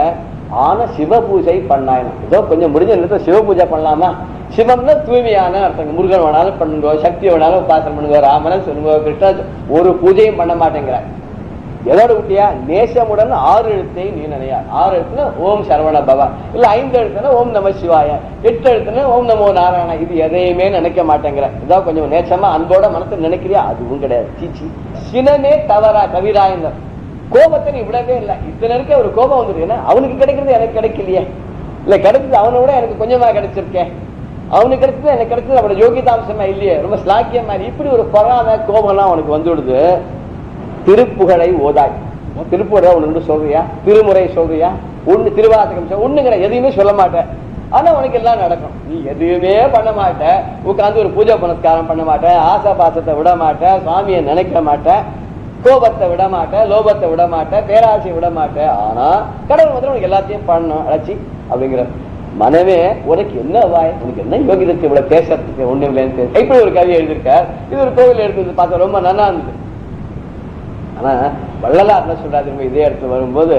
ஆனா சிவ பூஜை பண்ணாயணும் ஏதோ கொஞ்சம் முடிஞ்ச நேரத்தில் சிவ பூஜை பண்ணலாமா சிவம்னா தூய்மையான அர்த்தம் முருகன் வேணாலும் பண்ணுங்க சக்தி வேணாலும் உபாசனம் பண்ணுங்க ராமனை சொல்லுங்க கிருஷ்ண ஒரு பூஜையும் பண்ண மாட்டேங்கிறார் எதோட விட்டியா நேசமுடன் ஆறு எழுத்தை நீ நினையா ஆறு எழுத்துனா ஓம் சரவண பவா இல்ல ஐந்து எழுத்துனா ஓம் நம சிவாய எட்டு எழுத்துனா ஓம் நமோ நாராயணா இது எதையுமே நினைக்க மாட்டேங்கிற இதான் கொஞ்சம் நேசமா அன்போட மனசுல நினைக்கிறியா அதுவும் கிடையாது சீச்சி சினமே தவறா கவிராயந்தர் கோபத்தை நீ விடவே இல்லை இத்தனை இருக்க ஒரு கோபம் வந்துருக்குன்னா அவனுக்கு கிடைக்கிறது எனக்கு கிடைக்கலையே இல்ல கிடைச்சது அவனை விட எனக்கு கொஞ்சமா கிடைச்சிருக்கேன் அவனுக்கு கிடைச்சது எனக்கு கிடைச்சது அவனோட யோகிதாம்சமா இல்லையே ரொம்ப ஸ்லாக்கியம் மாதிரி இப்படி ஒரு பொறாத கோபம்லாம் அவனுக்கு வந்துவிடுது திருப்புகழை ஓதாய் திருப்புகழை ஒண்ணு சொல்றியா திருமுறை சொல்றியா ஒண்ணு திருவாசகம் சொல் ஒண்ணுங்கிற எதையுமே சொல்ல மாட்டேன் ஆனா உனக்கு எல்லாம் நடக்கும் நீ எதுவுமே பண்ண மாட்ட உட்காந்து ஒரு பூஜை புனஸ்காரம் பண்ண மாட்டேன் ஆசை பாசத்தை விட மாட்டேன் சுவாமியை நினைக்க மாட்டேன் கோபத்தை விட மாட்டேன் லோபத்தை விட மாட்டேன் பேராசையை விட மாட்டேன் ஆனா கடவுள் வந்து உனக்கு எல்லாத்தையும் பண்ணணும் அழைச்சி அப்படிங்கிற மனமே உனக்கு என்ன வாய் உனக்கு என்ன யோகிதத்தை இவ்வளவு பேசுறதுக்கு ஒண்ணு இல்லைன்னு இப்படி ஒரு கவி எழுதியிருக்கார் இது ஒரு கோவில் எடுத்து பார்த்தா ரொம்ப நல்லா இருந்தது ஆனா வள்ளலார் என்ன சொல்றாரு தெரியுமா? இதே இடத்துல வரும்போது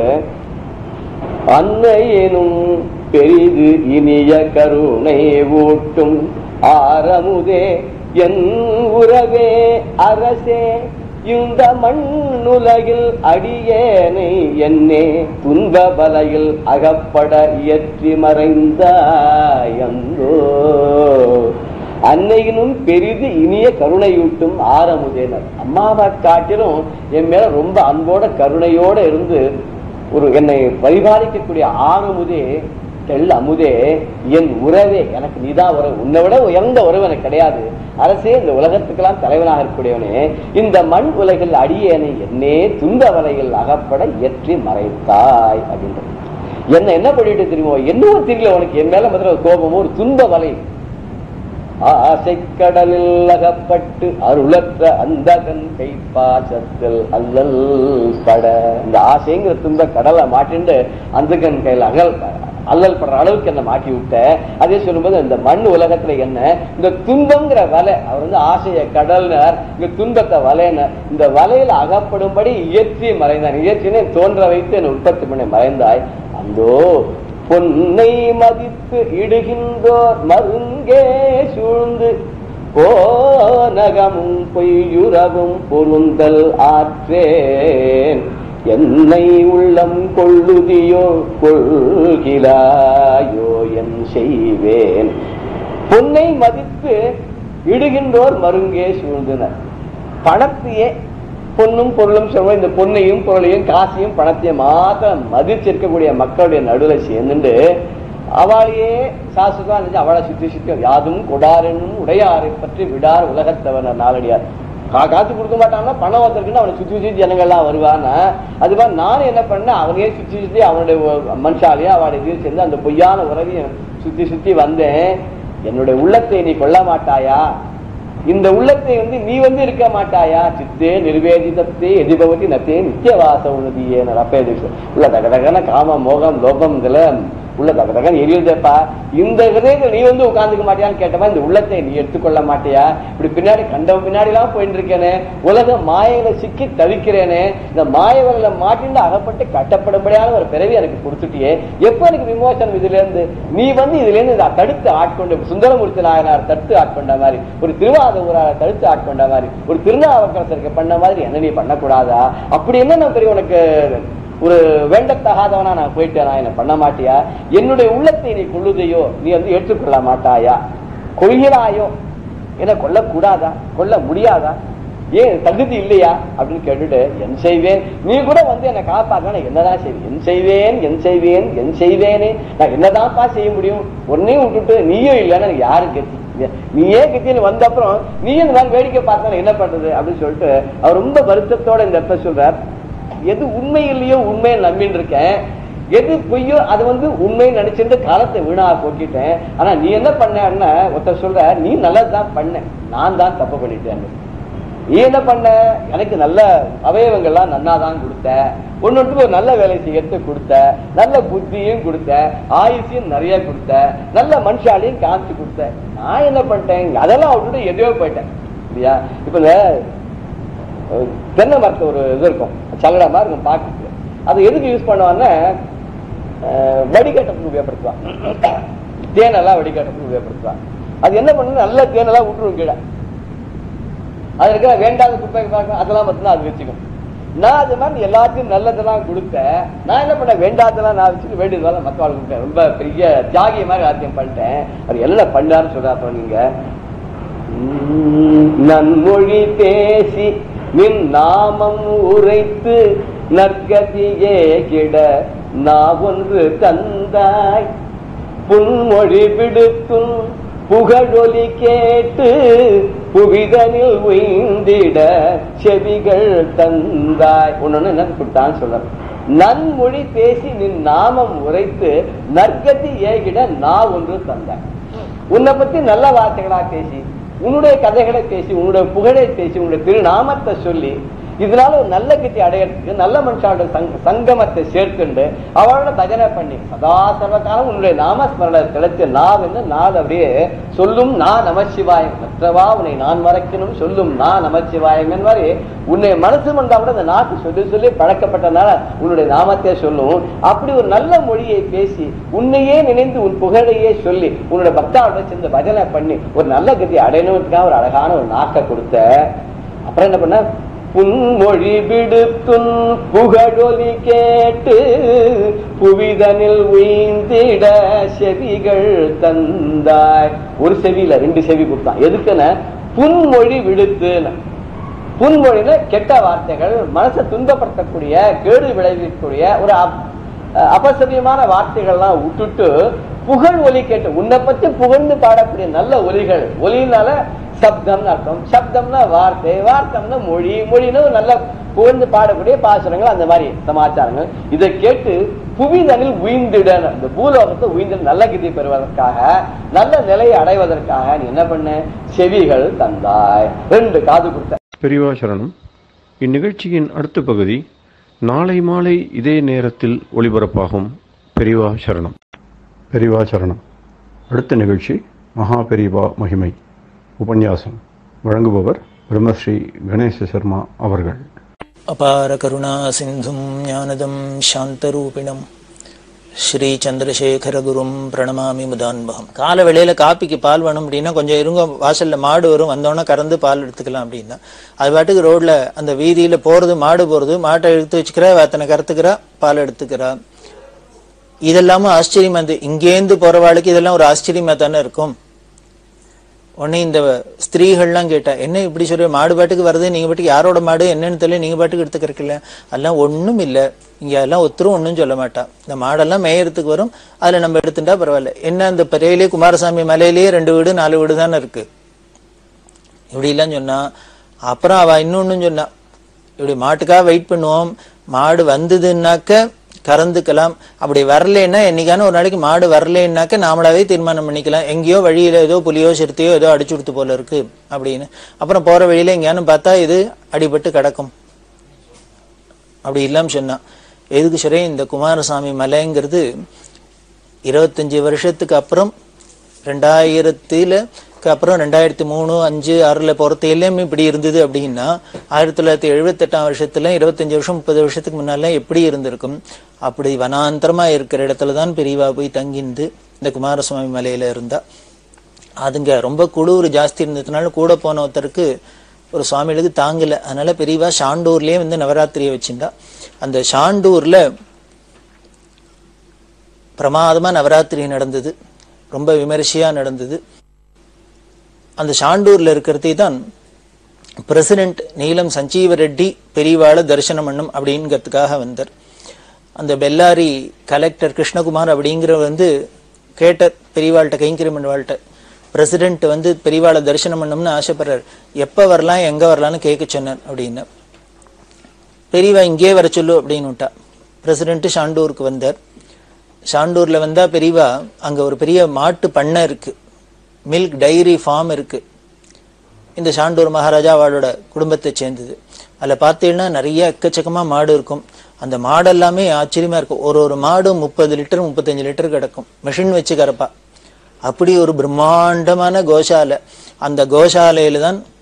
அன்னை எனும் பெரிது இனிய கருணை ஊட்டும் ஆரமுதே என் உறவே அரசே இந்த மண்ணுலகில் அடியேனை என்னே துன்ப பலையில் அகப்பட இயற்றி மறைந்தாயந்தோ அன்னையினும் பெரிது இனிய கருணையூட்டும் ஆரமுதேனர் அம்மாவை காட்டிலும் என் மேல ரொம்ப அன்போட கருணையோட இருந்து ஒரு என்னை பரிபாலிக்கக்கூடிய ஆரமுதே தெள் அமுதே என் உறவே எனக்கு நீதான் உறவு உன்னை விட உயர்ந்த உறவு எனக்கு கிடையாது அரசே இந்த உலகத்துக்கெல்லாம் தலைவனாக இருக்கக்கூடியவனே இந்த மண் உலகில் அடியேனை என்னே துன்ப வலையில் அகப்பட இயற்றி மறைத்தாய் அப்படின்றது என்ன என்ன பண்ணிட்டு தெரியுமோ என்னவோ தெரியல உனக்கு என் மேல முதல்ல ஒரு கோபமோ ஒரு துன்ப வலை ஆசைக்கடலில் அகப்பட்டு அருளற்ற அந்த கண் கைப்பாசத்தில் அல்லல் பட இந்த ஆசைங்கிற துன்ப கடலை மாட்டிண்டு அந்த கண் கையில் அகல் அல்லல் படுற அளவுக்கு என்ன மாட்டி விட்ட அதே சொல்லும்போது இந்த மண் உலகத்துல என்ன இந்த துன்பங்கிற வலை அவர் வந்து ஆசைய கடல்னார் இந்த துன்பத்தை வலைனர் இந்த வலையில அகப்படும்படி இயற்றி மறைந்தார் இயற்றினே தோன்ற வைத்து என்னை உற்பத்தி பண்ணி மறைந்தாய் அந்தோ பொன்னை மதித்து இடுகின்றோர் மருங்கே சூழ்ந்து போனகமும் பொய்யுறவும் பொருந்தல் ஆற்றேன் என்னை உள்ளம் கொள்ளுதியோ கொள்கிறாயோ என் செய்வேன் பொன்னை மதித்து இடுகின்றோர் மருங்கே சூழ்ந்தனர் பணத்தையே பொன்னும் பொருளும் சொல்லுவோம் இந்த பொன்னையும் பொருளையும் காசையும் பணத்தையும் மாத்திரம் மதிச்சிருக்கக்கூடிய மக்களுடைய நடுவில் சேர்ந்துட்டு அவளையே சாசுகா நினைச்சு அவளை சுத்தி சுத்தி யாதும் கொடாரென்னும் உடையாரை பற்றி விடார் உலகத்தவனர் நாளடியார் கா- காசு கொடுக்க மாட்டாங்கன்னா பணம் வந்திருக்குன்னு அவனை சுத்தி சுத்தி ஜனங்கள்லாம் வருவானா அது மாதிரி நானும் என்ன பண்ணேன் அவனையே சுத்தி சுத்தி அவனுடைய ஒ- மனுஷாலையும் அவனுடைய இதையும் சேர்ந்து அந்த பொய்யான உறவையும் சுத்தி சுத்தி வந்தேன் என்னுடைய உள்ளத்தை நீ கொள்ள மாட்டாயா இந்த உள்ளத்தை வந்து நீ வந்து இருக்க மாட்டாயா சித்தே நிர்வேதிதத்தே எதிபவதி நத்தே நித்தியவாச உணதியே அப்ப எதுக்கு உள்ள தகதகன காம மோகம் லோபம் இதுல உள்ள தகதகன் எரியுதப்பா இந்த ஹிருதயத்தில் நீ வந்து உட்கார்ந்துக்க மாட்டியான்னு கேட்டப்ப இந்த உள்ளத்தை நீ எடுத்துக்கொள்ள மாட்டியா இப்படி பின்னாடி கண்டவன் பின்னாடி எல்லாம் போயிட்டு இருக்கேனே உலக மாயையில சிக்கி தவிக்கிறேனே இந்த மாயவரில மாட்டிண்டு அகப்பட்டு கட்டப்படும்படியான ஒரு பிறவி எனக்கு கொடுத்துட்டியே எப்ப எனக்கு விமோசனம் இதுல இருந்து நீ வந்து இதுல இருந்து இதை தடுத்து ஆட்கொண்டு சுந்தரமூர்த்தி நாயனார் தடுத்து ஆட்கொண்ட மாதிரி ஒரு திருவாதூரார் தடுத்து ஆட்கொண்ட மாதிரி ஒரு திருநாவுக்கரசருக்கு பண்ண மாதிரி என்ன நீ பண்ணக்கூடாதா அப்படி என்ன நான் பெரிய உனக்கு ஒரு வேண்டத்தகாதவனா நான் போயிட்டேனா என்ன பண்ண மாட்டியா என்னுடைய உள்ளத்தை நீ கொள்ளுதையோ நீ வந்து ஏற்றுக்கொள்ள மாட்டாயா கொள்கிறாயோ என்ன கொல்லக்கூடாதா கொல்ல முடியாதா ஏன் தகுதி இல்லையா அப்படின்னு கேட்டுட்டு என் செய்வேன் நீ கூட வந்து என்னை காப்பாத்தா நான் என்னதான் செய்வேன் என் செய்வேன் என் செய்வேன் என் செய்வேனே நான் என்னதான்ப்பா செய்ய முடியும் உன்னையும் விட்டுட்டு நீயும் இல்லைன்னா எனக்கு யாரு கத்தி நீயே கத்தின்னு வந்த அப்புறம் நீயும் இந்த மாதிரி வேடிக்கை பார்த்தா என்ன பண்றது அப்படின்னு சொல்லிட்டு அவர் ரொம்ப வருத்தத்தோட இந்த இடத்த சொல்றார் எது உண்மை இல்லையோ உண்மையை நம்பின்னு இருக்கேன் எது பொய்யோ அது வந்து உண்மை நினைச்சிருந்து காலத்தை வீணா போக்கிட்டேன் ஆனா நீ என்ன பண்ணன்னா ஒருத்தர் சொல்ற நீ நல்லதுதான் பண்ண நான் தான் தப்பு பண்ணிட்டேன் நீ என்ன பண்ண எனக்கு நல்ல அவயவங்கள்லாம் நன்னா தான் கொடுத்த ஒன்னொன்று ஒரு நல்ல வேலை செய்யறது கொடுத்த நல்ல புத்தியும் கொடுத்த ஆயுசையும் நிறைய கொடுத்த நல்ல மனுஷாலையும் காமிச்சு கொடுத்த நான் என்ன பண்ணிட்டேன் அதெல்லாம் விட்டுட்டு எதையோ போயிட்டேன் இல்லையா இப்ப இந்த அஹ், தென்னை மரத்து ஒரு இது இருக்கும் சல்லடை மாதிரி இருக்கும் பார்க்கறதுக்கு அது எதுக்கு யூஸ் பண்ணுவாங்கன்னா அஹ், வடிகட்டுறதுக்கு உபயோகப்படுத்துவான் தேனெல்லாம் வடிகட்டுறதுக்கு உபயோகப்படுத்துவான் அது என்ன பண்ணு நல்ல தேனெல்லாம் விட்டுரும் கீழே அது இருக்கிற வேண்டாத குப்பை பார்க்க அதெல்லாம் பார்த்தீங்கன்னா அது வச்சுக்கும் நான் அது மாதிரி எல்லாத்தையும் நல்லதெல்லாம் கொடுத்தேன் நான் என்ன பண்ணேன் வேண்டாததெல்லாம் நான் வச்சுட்டு வேண்டியதெல்லாம் மற்ற ஆள் கொடுத்தேன் ரொம்ப பெரிய தியாகி மாதிரி ஆத்தியம் பண்ணிட்டேன் அது என்ன பண்ணாருன்னு சொல்றா நீங்க உம், நன்மொழி பேசி நின் நாமம் உரைத்து நற்கதியே கிட நான் ஒன்று தந்தாய் புன்மொழி விடுத்தும் புகழொலி கேட்டு புவிதனில் உய்ந்திட செவிகள் தந்தாய் ஒண்ணு என்ன கொடுத்தான்னு சொல்ற நன்மொழி பேசி நின் நாமம் உரைத்து நற்கதி ஏகிட நான் ஒன்று தந்தாய் உன்னை பத்தி நல்ல வார்த்தைகளா பேசி உன்னுடைய கதைகளை பேசி உன்னுடைய புகழை பேசி உன்னுடைய திருநாமத்தை சொல்லி இதனால ஒரு நல்ல கதி அடையறதுக்கு நல்ல மனுஷாவோட சங்க சங்கமத்தை சேர்த்துண்டு அவளோட பஜனை பண்ணி சதா சர்வகாலம் உன்னுடைய நாமஸ்மரண திளைத்து நான் என்ன நான் அப்படியே சொல்லும் நான் நமச்சிவாயம் மற்றவா உன்னை நான் மறைக்கணும் சொல்லும் நான் நமச்சிவாயம் மாதிரி உன்னை மனசு வந்தா கூட அந்த நாக்கு சொல்லி சொல்லி பழக்கப்பட்டனால உன்னுடைய நாமத்தை சொல்லும் அப்படி ஒரு நல்ல மொழியை பேசி உன்னையே நினைந்து உன் புகழையே சொல்லி உன்னுடைய பக்தாவோட சேர்ந்து பஜனை பண்ணி ஒரு நல்ல கதி அடையணுன்றதுக்காக ஒரு அழகான ஒரு நாக்கை கொடுத்த அப்புறம் என்ன பண்ண புன்மொழி விடுத்துன் புகழொலி கேட்டு புவிதனில் உய்ந்திட செவிகள் தந்தாய் ஒரு செவியில ரெண்டு செவி கொடுத்தான் எதுக்குன்னு புன்மொழி விடுத்துன்னு புன்மொழியில கெட்ட வார்த்தைகள் மனசை துன்பப்படுத்தக்கூடிய கேடு விளைவிக்கக்கூடிய ஒரு அப்- அபசரியமான வார்த்தைகள்லாம் விட்டுட்டு புகழ் ஒலி கேட்டு உன்னை பத்தி புகழ்ந்து பாடக்கூடிய நல்ல ஒலிகள் ஒலினால சப்தம்னு அர்த்தம் சப்தம்னா வார்த்தை வார்த்தம்னா மொழி மொழின்னு ஒரு நல்ல புகழ்ந்து பாடக்கூடிய பாசுரங்கள் அந்த மாதிரி சமாச்சாரங்கள் இதை கேட்டு புவிதனில் உயிர்ந்திடணும் இந்த பூலோகத்தை உயிர்ந்து நல்ல கதி பெறுவதற்காக நல்ல நிலையை அடைவதற்காக நீ என்ன பண்ண செவிகள் தந்தாய் ரெண்டு காது கொடுத்த பெரியவா சரணம் இந்நிகழ்ச்சியின் அடுத்த பகுதி நாளை மாலை இதே நேரத்தில் ஒளிபரப்பாகும் பெரியவா சரணம் பெரியவா சரணம் அடுத்த நிகழ்ச்சி மகா பெரியவா மகிமை உபன்யாசம் வழங்குபவர் பிரம்மஸ்ரீ கணேச சர்மா அவர்கள் அபார கருணா சிந்தும் ஞானதம் சாந்தரூபிணம் ஸ்ரீ சந்திரசேகரகுரும் பிரணமாமி முதான்பகம் கால வேளையில காப்பிக்கு பால் வேணும் அப்படின்னா கொஞ்சம் இருங்க வாசல்ல மாடு வரும் வந்தோடனே கறந்து பால் எடுத்துக்கலாம் அப்படின்னா அது பாட்டுக்கு ரோட்ல அந்த வீதியில போறது மாடு போறது மாட்டை எடுத்து வச்சுக்கிறா அத்தனை கறத்துக்கிறா பால் எடுத்துக்கிறா இதெல்லாமும் ஆச்சரியமா இருந்து இங்கேருந்து போறவாளுக்கு இதெல்லாம் ஒரு ஆச்சரியமா தானே இருக்கும் உடனே இந்த ஸ்திரீகள்லாம் கேட்டா என்ன இப்படி சொல்ற மாடு பாட்டுக்கு வருது நீங்க பாட்டுக்கு யாரோட மாடு என்னன்னு தெரியல நீங்க பாட்டுக்கு எடுத்துக்கிறீங்கள அதெல்லாம் ஒண்ணும் இல்ல இங்க எல்லாம் ஒருத்தரும் ஒண்ணும் சொல்ல மாட்டா இந்த மாடெல்லாம் மேயறதுக்கு வரும் அதுல நம்ம எடுத்துட்டா பரவாயில்ல என்ன இந்த பெரையிலே குமாரசாமி மலையிலேயே ரெண்டு வீடு நாலு வீடு தானே இருக்கு இப்படி எல்லாம் சொன்னா அப்புறம் அவ இன்னொன்னு சொன்னா இப்படி மாட்டுக்காக வெயிட் பண்ணுவோம் மாடு வந்ததுன்னாக்க கறந்துக்கலாம் அப்படி வரலைன்னா என்னைக்கான ஒரு நாளைக்கு மாடு வரலைன்னாக்க நாமளாவே தீர்மானம் பண்ணிக்கலாம் எங்கேயோ வழியில ஏதோ புலியோ சிறுத்தையோ ஏதோ அடிச்சு கொடுத்து போல இருக்கு அப்படின்னு அப்புறம் போற வழியில எங்கேயானு பார்த்தா இது அடிபட்டு கிடக்கும் அப்படி இல்லாம சொன்னா எதுக்கு சரி இந்த குமாரசாமி மலைங்கிறது இருபத்தஞ்சு வருஷத்துக்கு அப்புறம் ரெண்டாயிரத்துல அப்புறம் ரெண்டாயிரத்தி மூணு அஞ்சு ஆறுல பொறுத்த எல்லாமே இப்படி இருந்தது அப்படின்னா ஆயிரத்தி தொள்ளாயிரத்தி எழுபத்தெட்டாம் வருஷத்துல இருபத்தஞ்சு வருஷம் முப்பது வருஷத்துக்கு முன்னால எப்படி இருந்திருக்கும் அப்படி வனாந்தரமா இருக்கிற இடத்துல தான் பெரியவா போய் தங்கிந்து இந்த குமாரசுவாமி மலையில இருந்தா அதுங்க ரொம்ப குளிர் ஜாஸ்தி இருந்ததுனால கூட போன ஒருத்தருக்கு ஒரு சுவாமிகளுக்கு தாங்கல அதனால பெரியவா ஷாண்டூர்லயே வந்து நவராத்திரியை வச்சிருந்தா அந்த ஷாண்டூர்ல பிரமாதமா நவராத்திரி நடந்தது ரொம்ப விமரிசையா நடந்தது அந்த ஷாண்டூர்ல இருக்கிறதே தான் பிரசிடென்ட் நீலம் சஞ்சீவ ரெட்டி பெரியவாளை தரிசனம் பண்ணும் அப்படிங்கிறதுக்காக வந்தார் அந்த பெல்லாரி கலெக்டர் கிருஷ்ணகுமார் அப்படிங்கிறவர் வந்து கேட்டார் பெரியவாள்கிட்ட கைங்கரியம் பண்ணுவாள்கிட்ட பிரசிடென்ட் வந்து பெரியவாளை தரிசனம் பண்ணணும்னு ஆசைப்படுறார் எப்ப வரலாம் எங்க வரலாம்னு கேட்க சொன்னார் அப்படின்னு பெரியவா இங்கே வர சொல்லு அப்படின்னு விட்டா பிரசிடென்ட் ஷாண்டூருக்கு வந்தார் ஷாண்டூர்ல வந்தா பெரியவா அங்க ஒரு பெரிய மாட்டு பண்ணை இருக்கு மில்க் டைரி ஃபார்ம் இருக்கு இந்த ஷாண்டூர் மகாராஜா அவளோட குடும்பத்தை சேர்ந்தது அதில் பார்த்தீங்கன்னா நிறைய எக்கச்சக்கமா மாடு இருக்கும் அந்த மாடெல்லாமே ஆச்சரியமா இருக்கும் ஒரு ஒரு மாடு முப்பது லிட்டர் முப்பத்தஞ்சு லிட்டர் கிடக்கும் மிஷின் வச்சு கறப்பா அப்படி ஒரு பிரம்மாண்டமான கோசாலை அந்த கோசாலையில தான்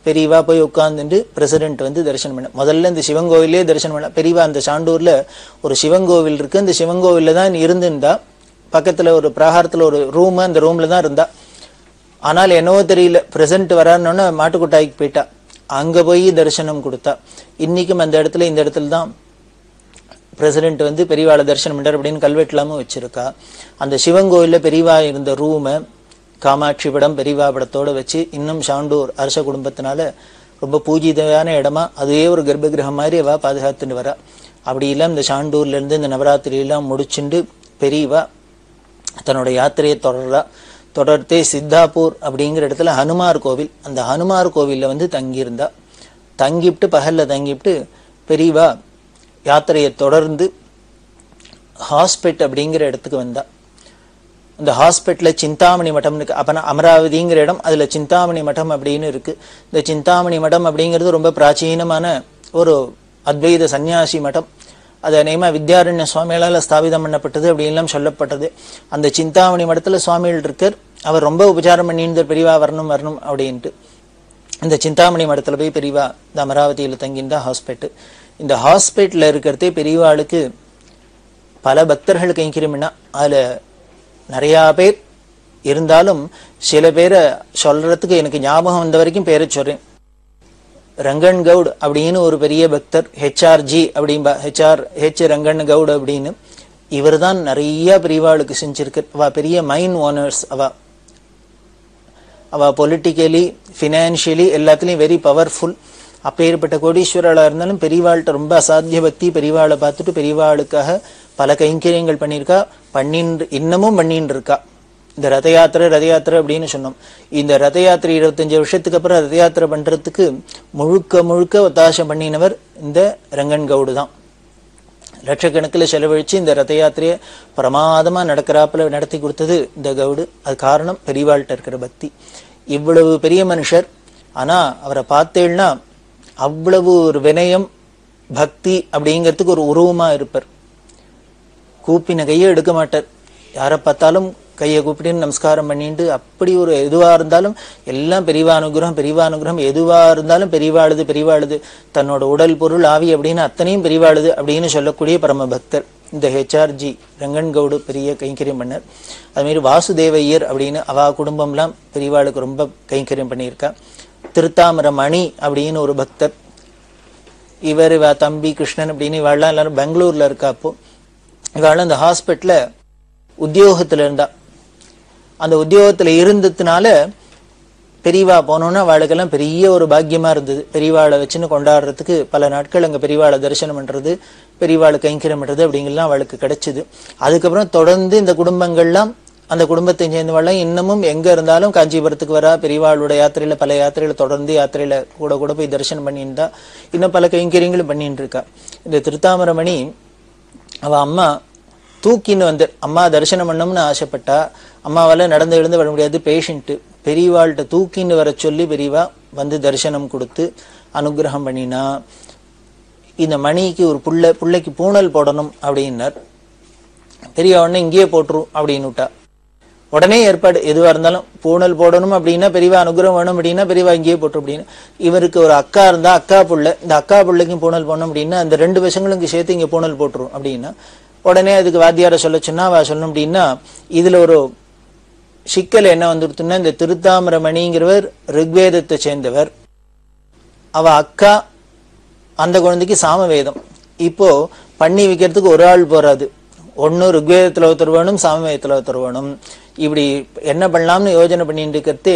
பெரியவா போய் உட்கார்ந்துட்டு பிரசிடென்ட் வந்து தரிசனம் பண்ண முதல்ல இந்த சிவன் கோவிலே தரிசனம் பண்ண பெரியவா அந்த சாண்டூர்ல ஒரு சிவன் கோவில் இருக்கு அந்த சிவன் கோவில்ல தான் இருந்திருந்தா பக்கத்துல ஒரு பிராகாரத்துல ஒரு ரூம் அந்த ரூம்ல தான் இருந்தா ஆனால் என்னவோ தெரியல பிரசன்ட் வரான்னு மாட்டுக்கொட்டாய்க்கு போயிட்டா அங்க போய் தரிசனம் கொடுத்தா இன்னைக்கும் அந்த இடத்துல இந்த இடத்துல தான் பிரசிடென்ட் வந்து பெரியவாளை தரிசனம் பண்றார் அப்படின்னு கல்வெட்டுலாமும் வச்சிருக்கா அந்த சிவன் கோயில்ல பெரியவா இருந்த ரூமை காமாட்சி படம் பெரியவா படத்தோட வச்சு இன்னும் சாண்டூர் அரச குடும்பத்தினால ரொம்ப பூஜிதமான இடமா அதுவே ஒரு கர்ப்பகிரகம் மாதிரி அவ பாதுகாத்துட்டு வரா அப்படி எல்லாம் இந்த சாண்டூர்ல இருந்து இந்த நவராத்திரி எல்லாம் முடிச்சுண்டு பெரியவா தன்னோட யாத்திரையை தொடர்றா தொடர்த்தே சித்தாப்பூர் அப்படிங்கிற இடத்துல ஹனுமார் கோவில் அந்த ஹனுமார் கோவில்ல வந்து தங்கியிருந்தா தங்கிவிட்டு பகல்ல தங்கிவிட்டு பெரியவா யாத்திரையை தொடர்ந்து ஹாஸ்பிட் அப்படிங்கிற இடத்துக்கு வந்தா இந்த ஹாஸ்பிட்டல்ல சிந்தாமணி மட்டம் இருக்கு அப்ப அமராவதிங்கிற இடம் அதுல சிந்தாமணி மட்டம் அப்படின்னு இருக்கு இந்த சிந்தாமணி மட்டம் அப்படிங்கிறது ரொம்ப பிராச்சீனமான ஒரு அத்வைத சன்னியாசி மட்டம் அது அநேகமா வித்யாரண்ய சுவாமிகளால ஸ்தாபிதம் பண்ணப்பட்டது அப்படின்லாம் சொல்லப்பட்டது அந்த சிந்தாமணி மடத்துல சுவாமிகள் இருக்கார் அவர் ரொம்ப உபச்சாரம் பண்ணியிருந்தார் பெரியவா வரணும் வரணும் அப்படின்ட்டு இந்த சிந்தாமணி மடத்துல போய் பெரியவா இந்த அமராவதியில தங்கியிருந்தா ஹாஸ்பிட்டல் இந்த ஹாஸ்பிட்டல்ல இருக்கிறதே பெரியவாளுக்கு பல பக்தர்கள் கைங்கிறோம்னா அதுல நிறைய பேர் இருந்தாலும் சில பேரை சொல்றதுக்கு எனக்கு ஞாபகம் வந்த வரைக்கும் பேரை சொல்றேன் ரங்கன் கவுட் அப்படின்னு ஒரு பெரிய பக்தர் ஹெச்ஆர்ஜி அப்படின்பா ஹெச்ஆர் ஹெச் ரங்கன் கவுட் அப்படின்னு இவர் தான் நிறைய பெரியவாளுக்கு செஞ்சிருக்கு அவ பெரிய மைன் ஓனர்ஸ் அவ அவ பொலிட்டிக்கலி ஃபினான்ஷியலி எல்லாத்துலயும் வெரி பவர்ஃபுல் அப்பேற்பட்ட கோடீஸ்வரலா இருந்தாலும் பெரியவாள்கிட்ட ரொம்ப அசாத்திய பக்தி பெரியவாளை பார்த்துட்டு பெரியவாளுக்காக பல கைங்கரியங்கள் பண்ணியிருக்கா பண்ணின்று இன்னமும் பண்ணின்னு இருக்கா இந்த ரத யாத்திரை ரத யாத்திரை அப்படின்னு சொன்னோம் இந்த ரத யாத்திரை இருபத்தஞ்சு வருஷத்துக்கு அப்புறம் ரத யாத்திரை பண்றதுக்கு முழுக்க முழுக்க ஒத்தாசம் பண்ணினவர் இந்த ரங்கன் கவுடு தான் லட்சக்கணக்கில் செலவழிச்சு இந்த ரத யாத்திரையை பிரமாதமா நடக்கிறாப்புல நடத்தி கொடுத்தது இந்த கவுடு அது காரணம் பெரியவாள்கிட்ட இருக்கிற பக்தி இவ்வளவு பெரிய மனுஷர் ஆனா அவரை பார்த்தேன்னா அவ்வளவு ஒரு வினயம் பக்தி அப்படிங்கிறதுக்கு ஒரு உருவமா இருப்பார் கூப்பின கையை எடுக்க மாட்டார் யாரை பார்த்தாலும் கையை கூப்பிட்டு நமஸ்காரம் பண்ணிட்டு அப்படி ஒரு எதுவா இருந்தாலும் எல்லாம் பெரியவா அனுகிரகம் பெரியவா அனுகிரகம் எதுவா இருந்தாலும் பெரியவாளுது பெரியவாளுது தன்னோட உடல் பொருள் ஆவி அப்படின்னு அத்தனையும் பெரியவாளுது அப்படின்னு சொல்லக்கூடிய பரம பக்தர் இந்த ஹெச்ஆர்ஜி ரங்கன் கவுடு பெரிய கைங்கரியம் பண்ணார் அது மாதிரி வாசுதேவையர் அப்படின்னு அவா குடும்பம்லாம் பெரியவாளுக்கு ரொம்ப கைங்கரியம் பண்ணியிருக்கா திருத்தாமர மணி அப்படின்னு ஒரு பக்தர் இவர் இவ தம்பி கிருஷ்ணன் அப்படின்னு இவாள்லாம் எல்லாரும் பெங்களூர்ல இருக்கா அப்போ இவாள் அந்த ஹாஸ்பிட்டல்ல உத்தியோகத்துல இருந்தா அந்த உத்தியோகத்துல இருந்ததுனால பெரியவா போனோன்னா அவளுக்கெல்லாம் பெரிய ஒரு பாக்கியமா இருந்தது பெரியவாளை வச்சுன்னு கொண்டாடுறதுக்கு பல நாட்கள் அங்க பெரியவாளை தரிசனம் பண்றது பெரியவாளை கைங்கரியம் பண்றது அப்படிங்கலாம் அவளுக்கு கிடைச்சது அதுக்கப்புறம் தொடர்ந்து இந்த குடும்பங்கள்லாம் அந்த குடும்பத்தை சேர்ந்தவெல்லாம் இன்னமும் எங்க இருந்தாலும் காஞ்சிபுரத்துக்கு வரா பெரியவாளோட யாத்திரையில பல யாத்திரையில தொடர்ந்து யாத்திரையில கூட கூட போய் தரிசனம் பண்ணியிருந்தா இன்னும் பல கைங்கரியங்களும் பண்ணிட்டு இருக்கா இந்த திருத்தாமரமணி அவ அம்மா தூக்கின்னு வந்து அம்மா தரிசனம் பண்ணணும்னு ஆசைப்பட்டா அம்மாவால நடந்து எழுந்து வர முடியாது பேஷண்ட்டு பெரியவாள்கிட்ட தூக்கின்னு வர சொல்லி பெரியவா வந்து தரிசனம் கொடுத்து அனுகிரகம் பண்ணினா இந்த மணிக்கு ஒரு புள்ள புள்ளைக்கு பூணல் போடணும் அப்படின்னார் பெரிய உடனே இங்கேயே போட்டுரும் அப்படின்னு விட்டா உடனே ஏற்பாடு எதுவா இருந்தாலும் பூணல் போடணும் அப்படின்னா பெரியவா அனுகிரகம் வேணும் அப்படின்னா பெரியவா இங்கேயே போட்டு அப்படின்னு இவருக்கு ஒரு அக்கா இருந்தா அக்கா புள்ள இந்த அக்கா பிள்ளைக்கும் பூணல் போடணும் அப்படின்னா அந்த ரெண்டு விஷயங்களுக்கு சேர்த்து இங்க பூணல் போட்டுரும் அப்படின்னா உடனே அதுக்கு வாத்தியார சொல்ல சொன்னா அவ சொல்லணும் அப்படின்னா இதுல ஒரு சிக்கல் என்ன வந்துருத்துன்னா இந்த திருத்தாமரமணிங்கிறவர் ரிக்வேதத்தை சேர்ந்தவர் அவ அக்கா அந்த குழந்தைக்கு சாமவேதம் இப்போ பண்ணி வைக்கிறதுக்கு ஒரு ஆள் போறாது ஒன்னு ருக்வேதத்துல ஒருத்தர் வேணும் சாமவேதத்துல ஒருத்தர் வேணும் இப்படி என்ன பண்ணலாம்னு யோஜனை பண்ணிட்டு இருக்கிறதே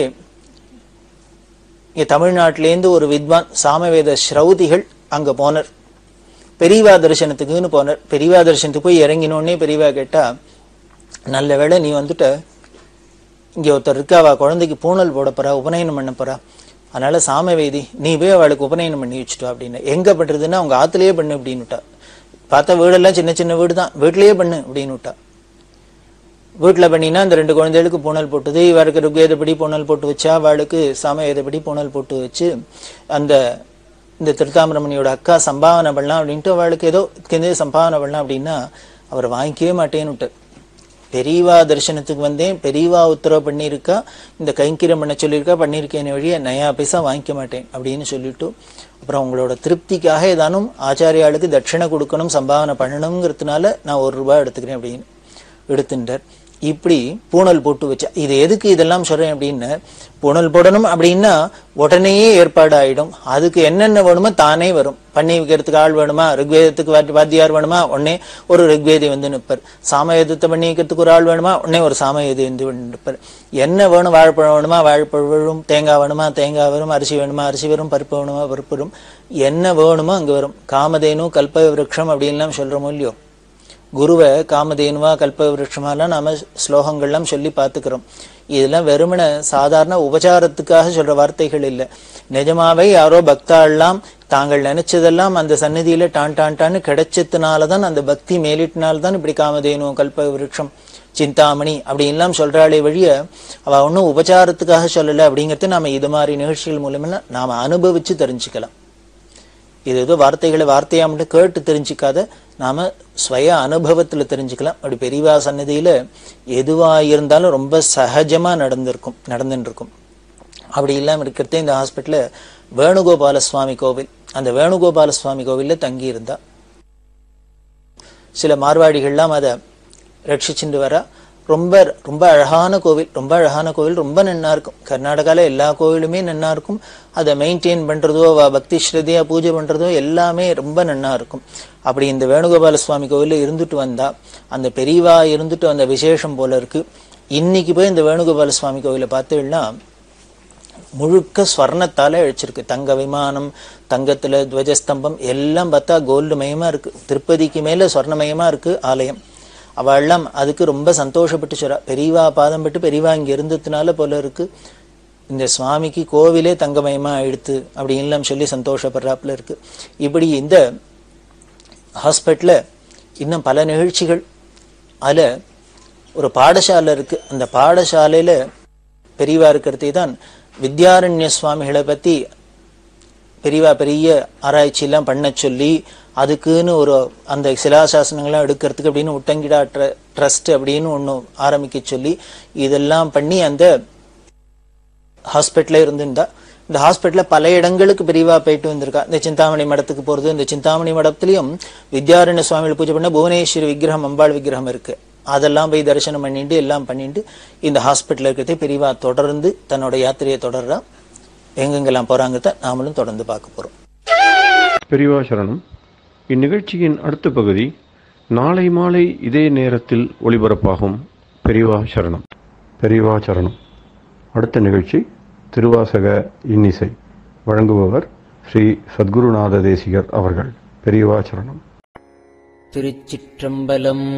இங்க தமிழ்நாட்டிலேருந்து ஒரு வித்வான் சாமவேத ஸ்ரௌதிகள் அங்க போனர் பெரியவா தரிசனத்துக்குன்னு போனர் பெரியவா தரிசனத்துக்கு போய் இறங்கினோடனே பெரியவா கேட்டா நல்ல வேளை நீ வந்துட்ட இங்க ஒருத்தர் இருக்கா அவ குழந்தைக்கு பூணல் போட போறா உபநயனம் பண்ண போறா அதனால சாமவேதி நீ போய் அவளுக்கு உபநயனம் பண்ணி வச்சுட்டா அப்படின்னு எங்க பண்றதுன்னா அவங்க ஆத்துலயே பண்ணு அப்படின்னுட்டா பார்த்தா வீடெல்லாம் சின்ன சின்ன வீடு தான் வீட்லயே பண்ணு அப்படின்னு விட்டா வீட்டுல பண்ணினா அந்த ரெண்டு குழந்தைகளுக்கு பூணல் போட்டது இவருக்கு ருக்வேதப்படி பூணல் போட்டு வச்சா அவளுக்கு சாமவேதப்படி பூணல் போட்டு வச்சு அந்த இந்த திருத்தாமரமணியோட அக்கா சம்பாவனை பண்ணலாம் அப்படின்ட்டு அவளுக்கு ஏதோ தெரிஞ்ச சம்பாவனை பண்ணலாம் அப்படின்னா அவர் வாங்கிக்கவே மாட்டேன்னு விட்டார் பெரியவா தரிசனத்துக்கு வந்தேன் பெரியவா உத்தரவு பண்ணியிருக்கா இந்த கைங்கிரம் பண்ண சொல்லியிருக்கா பண்ணியிருக்கேன் வழிய நயா பைசா வாங்கிக்க மாட்டேன் அப்படின்னு சொல்லிட்டு அப்புறம் உங்களோட திருப்திக்காக ஏதானும் ஆச்சாரியாளுக்கு தட்சிணை கொடுக்கணும் சம்பாவனை பண்ணணுங்கிறதுனால நான் ஒரு ரூபாய் எடுத்துக்கிறேன் அப்படின்னு எடுத்துட்டார் இப்படி பூணல் போட்டு வச்சா இது எதுக்கு இதெல்லாம் சொல்றேன் அப்படின்னு பூணல் போடணும் அப்படின்னா உடனேயே ஏற்பாடு ஆயிடும் அதுக்கு என்னென்ன வேணுமோ தானே வரும் பண்ணி வைக்கிறதுக்கு ஆள் வேணுமா ரிக்வேதத்துக்கு வாத்தி- வாத்தியார் வேணுமா உடனே ஒரு ரிக்வேதி வந்து நிற்பார் சாமவேதத்தை பண்ணி வைக்கிறதுக்கு ஒரு ஆள் வேணுமா உடனே ஒரு சாமவேதி வந்து நிற்பார் என்ன வேணும் வாழைப்பழம் வேணுமா வாழைப்பழம் வரும் தேங்காய் வேணுமா தேங்காய் வரும் அரிசி வேணுமா அரிசி வரும் பருப்பு வேணுமா பருப்பு வரும் என்ன வேணுமோ அங்க வரும் காமதேனு கல்ப விருட்சம் அப்படின்லாம் சொல்றோமோ இல்லையோ குருவை காமதேனுவா கல்ப விருட்சமாலாம் நாம ஸ்லோகங்கள்லாம் சொல்லி பார்த்துக்கிறோம் இதெல்லாம் வெறுமன சாதாரண உபச்சாரத்துக்காக சொல்ற வார்த்தைகள் இல்லை நிஜமாவே யாரோ பக்தாள்லாம் தாங்கள் நினைச்சதெல்லாம் அந்த சந்நிதியில டான் டான் டான்னு கிடைச்சதுனாலதான் அந்த பக்தி மேலிட்டினால்தான் இப்படி காமதேனு கல்ப விருட்சம் சிந்தாமணி அப்படின்லாம் சொல்றாளே வழிய அவ ஒன்றும் உபச்சாரத்துக்காக சொல்லல அப்படிங்கறது நாம இது மாதிரி நிகழ்ச்சிகள் மூலமா நாம அனுபவிச்சு தெரிஞ்சுக்கலாம் இது ஏதோ வார்த்தைகளை வார்த்தையா மட்டும் கேட்டு தெரிஞ்சுக்காத நாம ஸ்வய அனுபவத்துல தெரிஞ்சுக்கலாம் அப்படி பெரியவா சன்னதியில எதுவா இருந்தாலும் ரொம்ப சகஜமா நடந்திருக்கும் நடந்துட்டு இருக்கும் அப்படி இல்லாம இருக்கிறதே இந்த ஹாஸ்பிட்டல்ல வேணுகோபால சுவாமி கோவில் அந்த வேணுகோபால சுவாமி கோவில்ல தங்கி இருந்தா சில மார்வாடிகள்லாம் அதை ரட்சிச்சுட்டு வரா ரொம்ப ரொம்ப அழகான கோவில் ரொம்ப அழகான கோவில் ரொம்ப நன்னா இருக்கும் கர்நாடகால எல்லா கோவிலுமே நன்னா இருக்கும் அதை மெயின்டைன் பண்றதோ அவ பக்தி ஸ்ரத்தையா பூஜை பண்றதோ எல்லாமே ரொம்ப நன்னா இருக்கும் அப்படி இந்த வேணுகோபால சுவாமி கோவில்ல இருந்துட்டு வந்தா அந்த பெரியவா இருந்துட்டு வந்த விசேஷம் போல இருக்கு இன்னைக்கு போய் இந்த வேணுகோபால சுவாமி கோவிலை பார்த்தீங்கன்னா முழுக்க ஸ்வர்ணத்தால அழிச்சிருக்கு தங்க விமானம் தங்கத்துல துவஜஸ்தம்பம் எல்லாம் பார்த்தா கோல்டு மயமா இருக்கு திருப்பதிக்கு மேல ஸ்வர்ணமயமா இருக்கு ஆலயம் அவெல்லாம் அதுக்கு ரொம்ப சந்தோஷப்பட்டு சொல்றா பெரியவா பாதம் பட்டு பெரியவா இங்க இருந்ததுனால போல இருக்கு இந்த சுவாமிக்கு கோவிலே தங்கமயமா ஆயிடுத்து அப்படின்லாம் சொல்லி சந்தோஷப்படுறாப்புல இருக்கு இப்படி இந்த ஹாஸ்பிட்டல்ல இன்னும் பல நிகழ்ச்சிகள் அதுல ஒரு பாடசாலை இருக்கு அந்த பாடசாலையில பெரியவா இருக்கிறதே தான் வித்யாரண்ய சுவாமிகளை பத்தி பெரியவா பெரிய ஆராய்ச்சி எல்லாம் பண்ண சொல்லி அதுக்குன்னு ஒரு அந்த சிலாசாசனங்கள்லாம் எடுக்கிறதுக்கு அப்படின்னு உட்டங்கிடா ட்ரஸ்ட் அப்படின்னு ஒண்ணு ஆரம்பிக்க சொல்லி இதெல்லாம் பண்ணி அந்த ஹாஸ்பிட்டல்ல இருந்திருந்தா இந்த ஹாஸ்பிட்டல்ல பல இடங்களுக்கு பெரியவா போயிட்டு வந்திருக்கா இந்த சிந்தாமணி மடத்துக்கு போறது இந்த சிந்தாமணி மடத்துலயும் வித்யாரண்ய சுவாமிகள் பூஜை பண்ண புவனேஸ்வரி விக்கிரகம் அம்பாள் விக்கிரகம் இருக்கு அதெல்லாம் போய் தரிசனம் பண்ணிட்டு எல்லாம் பண்ணிட்டு இந்த ஹாஸ்பிட்டல் இருக்கிறதே பெரியவா தொடர்ந்து தன்னோட யாத்திரையை தொடர்றா எங்கெங்கெல்லாம் போறாங்கிறத நாமளும் தொடர்ந்து பார்க்க போறோம் பெரியவா சரணம் இந்நிகழ்ச்சியின் அடுத்த பகுதி நாளை மாலை இதே நேரத்தில் ஒளிபரப்பாகும் பெரியவா சரணம் பெரியவா சரணம் அடுத்த நிகழ்ச்சி திருவாசக இன்னிசை வழங்குபவர் ஸ்ரீ சத்குருநாத தேசிகர் அவர்கள் பெரியவா சரணம் திருச்சிற்றம்பலம்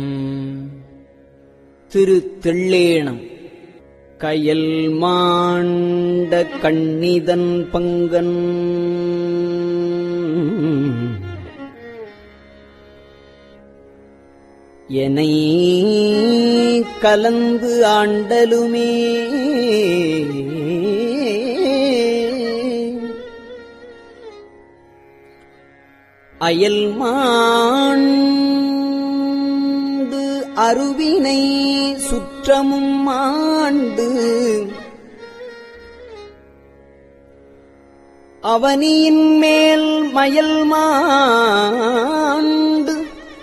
திரு தெள்ளேணம் கயல் மாண்ட கண்ணிதன் பங்கன் எனை கலந்து ஆண்டலுமே அயல் மாண்டு அருவினை சுற்றமும் மாண்டு அவனியின் மேல் மயல் மாண்டு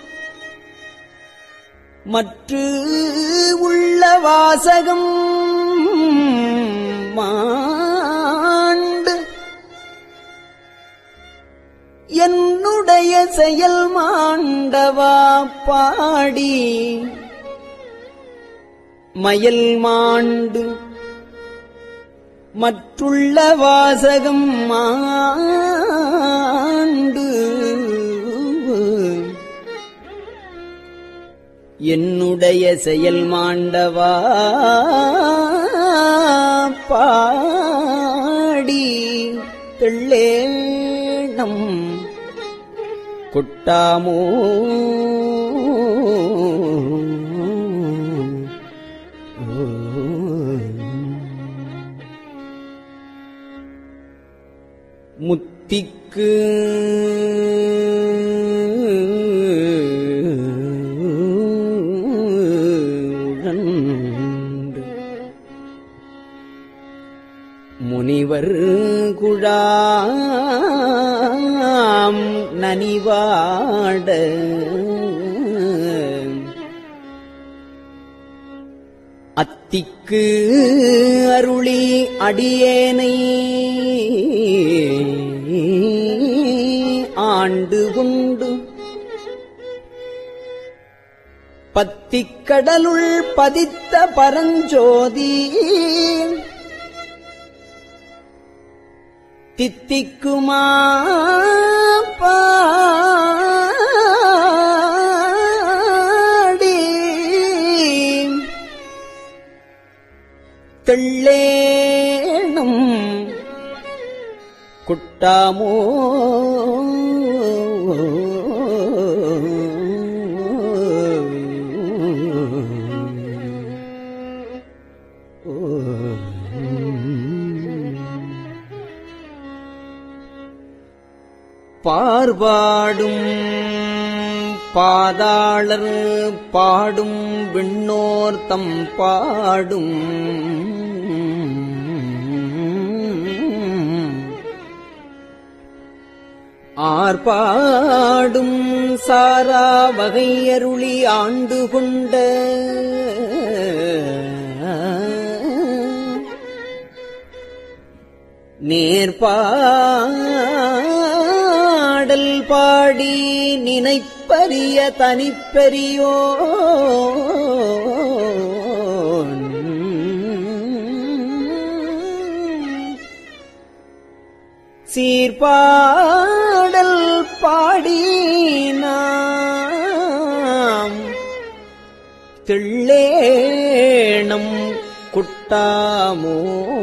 மற்று உள்ள வாசகம் மாண்டு என்னுடைய செயல் மாண்டவா பாடி மயல் மாண்டு மற்றுள்ள வாசகம் மாண்டு என்னுடைய செயல் மாண்டவா பாடி தெள்ளேணம் கொட்டாமோ முத்திக்கு முனிவர் குழாம் நனிவாட அத்திக்கு அருளி அடியேனை ஆண்டு கொண்டு பத்திக்கடலுள் பதித்த பரஞ்சோதி தித்திக்குமா பாடி தெள்ளேணும் குட்டாமோ பார்வாடும் பாதாளர் பாடும் விண்ணோர் தம் பாடும் ஆர்பாடும் சாரா வகையருளி ஆண்டு கொண்ட நேர்பாடல் பாடி நினைப்பரிய தனிப்பெரியோ சீர்பாடல் பாடி நாம் திள்ளேணம் குட்டாமோ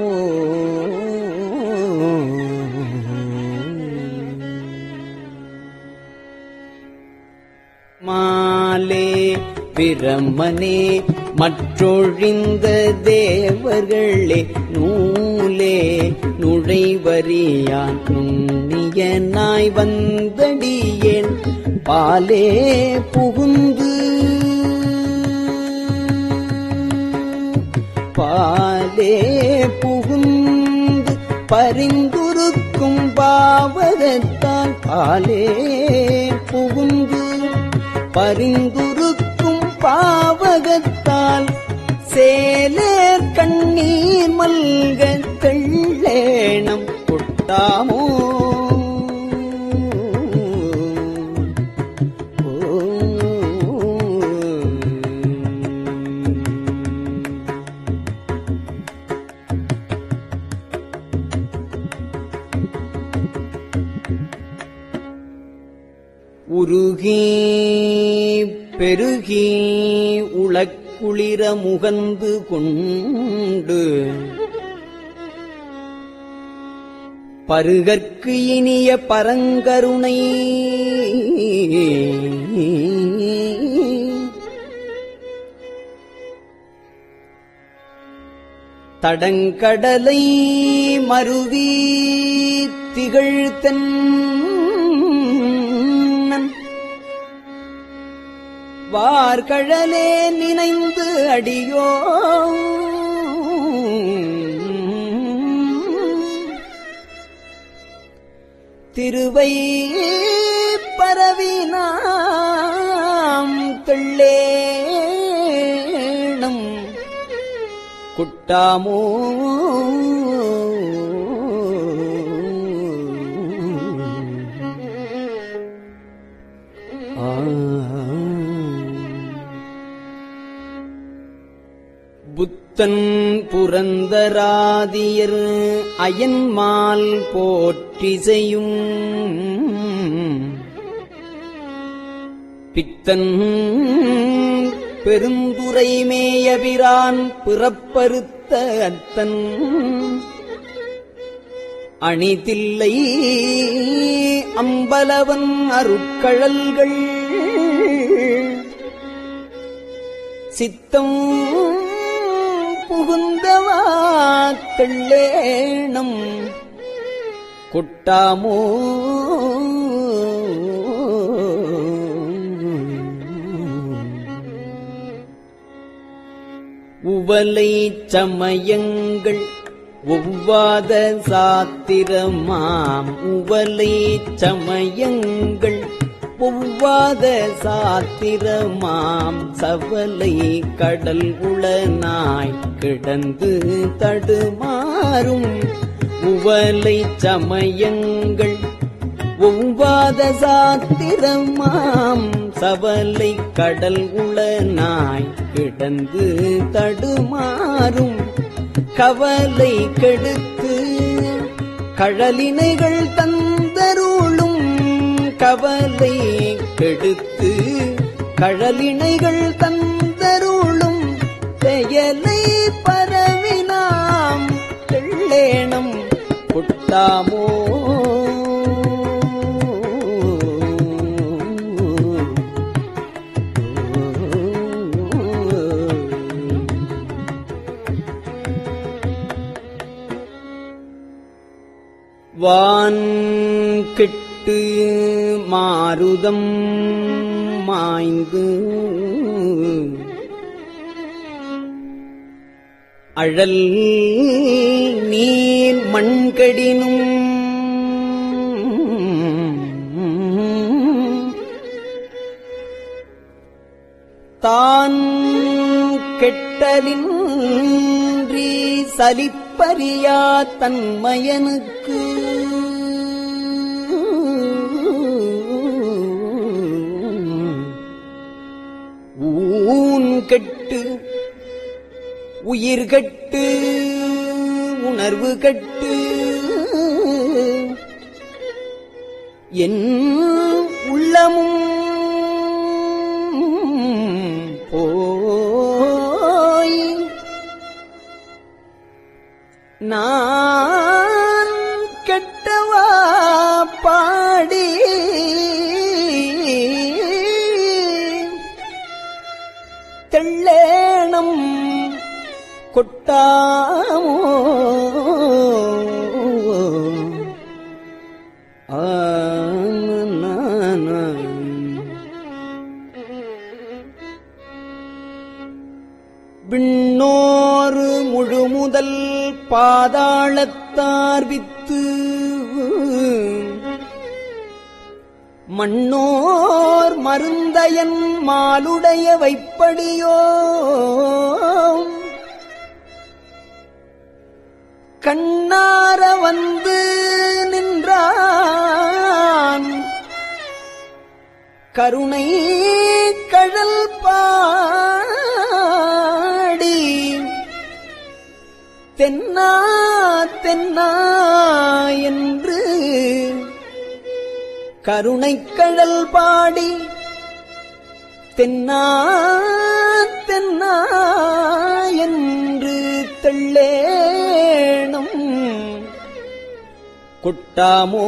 மாலே பிரமனே மற்றொழிந்த தேவர்களே நூலே நுழைவரியான் நுண்ணியனாய் வந்தடியேன் பாலே புகுந்து பாலே புகுந்து பரிந்துருக்கும் பாவகத்தான் பாலே புகுந்து பரிந்துருக்கும் பாவகத்தால் சேலேர் கண்ணீர் மல்க தெள்ளேணம் கொட்டாமோ உருகி பெருகி உளக்குளிர முகந்து கொண்டு பருகற்கு இனிய பரங்கருணை தடங்கடலை மருவி திகழ்த்தன் வார்கழலே நினைந்து அடியோ திருவை பரவினாம் தெள்ளேணம் குட்டாமோ புத்தன் புரந்தராதியர் அயன்மால் போற்றிசையும் பித்தன் பெருந்துரை மேயபிரான் பிறப்பறுத்த அத்தன் அணிதில்லை அம்பலவன் அருட்கழல்கள் சித்தம் புகுந்தவா தெள்ளேணம் கொட்டாமோ உவலை சமயங்கள் ஒவ்வாத சாத்திரமாம் உவலை சமயங்கள் ஒவ்வாத சாத்திரமாம் சவலை கடல் உளனாய் கிடந்து தடுமாறும் உவலை சமயங்கள் ஒவ்வாத சாத்திரமாம் சவலை கடல் உளனாய் கிடந்து தடுமாறும் கவலை கெடுத்து கழலினைகள் தந்தருளும் கவலை கெடுத்து கழலினைகள் தந்தருளும் செயலை பரவினாம் தெள்ளேணம் கொட்டாமோ வான் கெட்டு மாருதம் மாய்ந்து அழல் நீர் மண்கடினும் தான் கெட்டலின்றி சலிப்பறியா தன்மயனுக்கு ஊன் கெட்டு உயிர் கெட்டு உணர்வு கெட்டு என் உள்ளமும் போய் நான் கெட்டவா பாடி தெள்ளேணம் கொட்டாமோ ஆன விண்ணோரு முழுமுதல் பாதாளத்தார் வித்து மண்ணோர் மருந்தயன் மாலுடைய வைப்படியோ கண்ணார வந்து நின்றான் கருணை கழல் பாடி தென்னா தென்னா என்று கருணை கழல் பாடி தென்னா தென்னா என்று தெள்ளேணும் கொட்டாமோ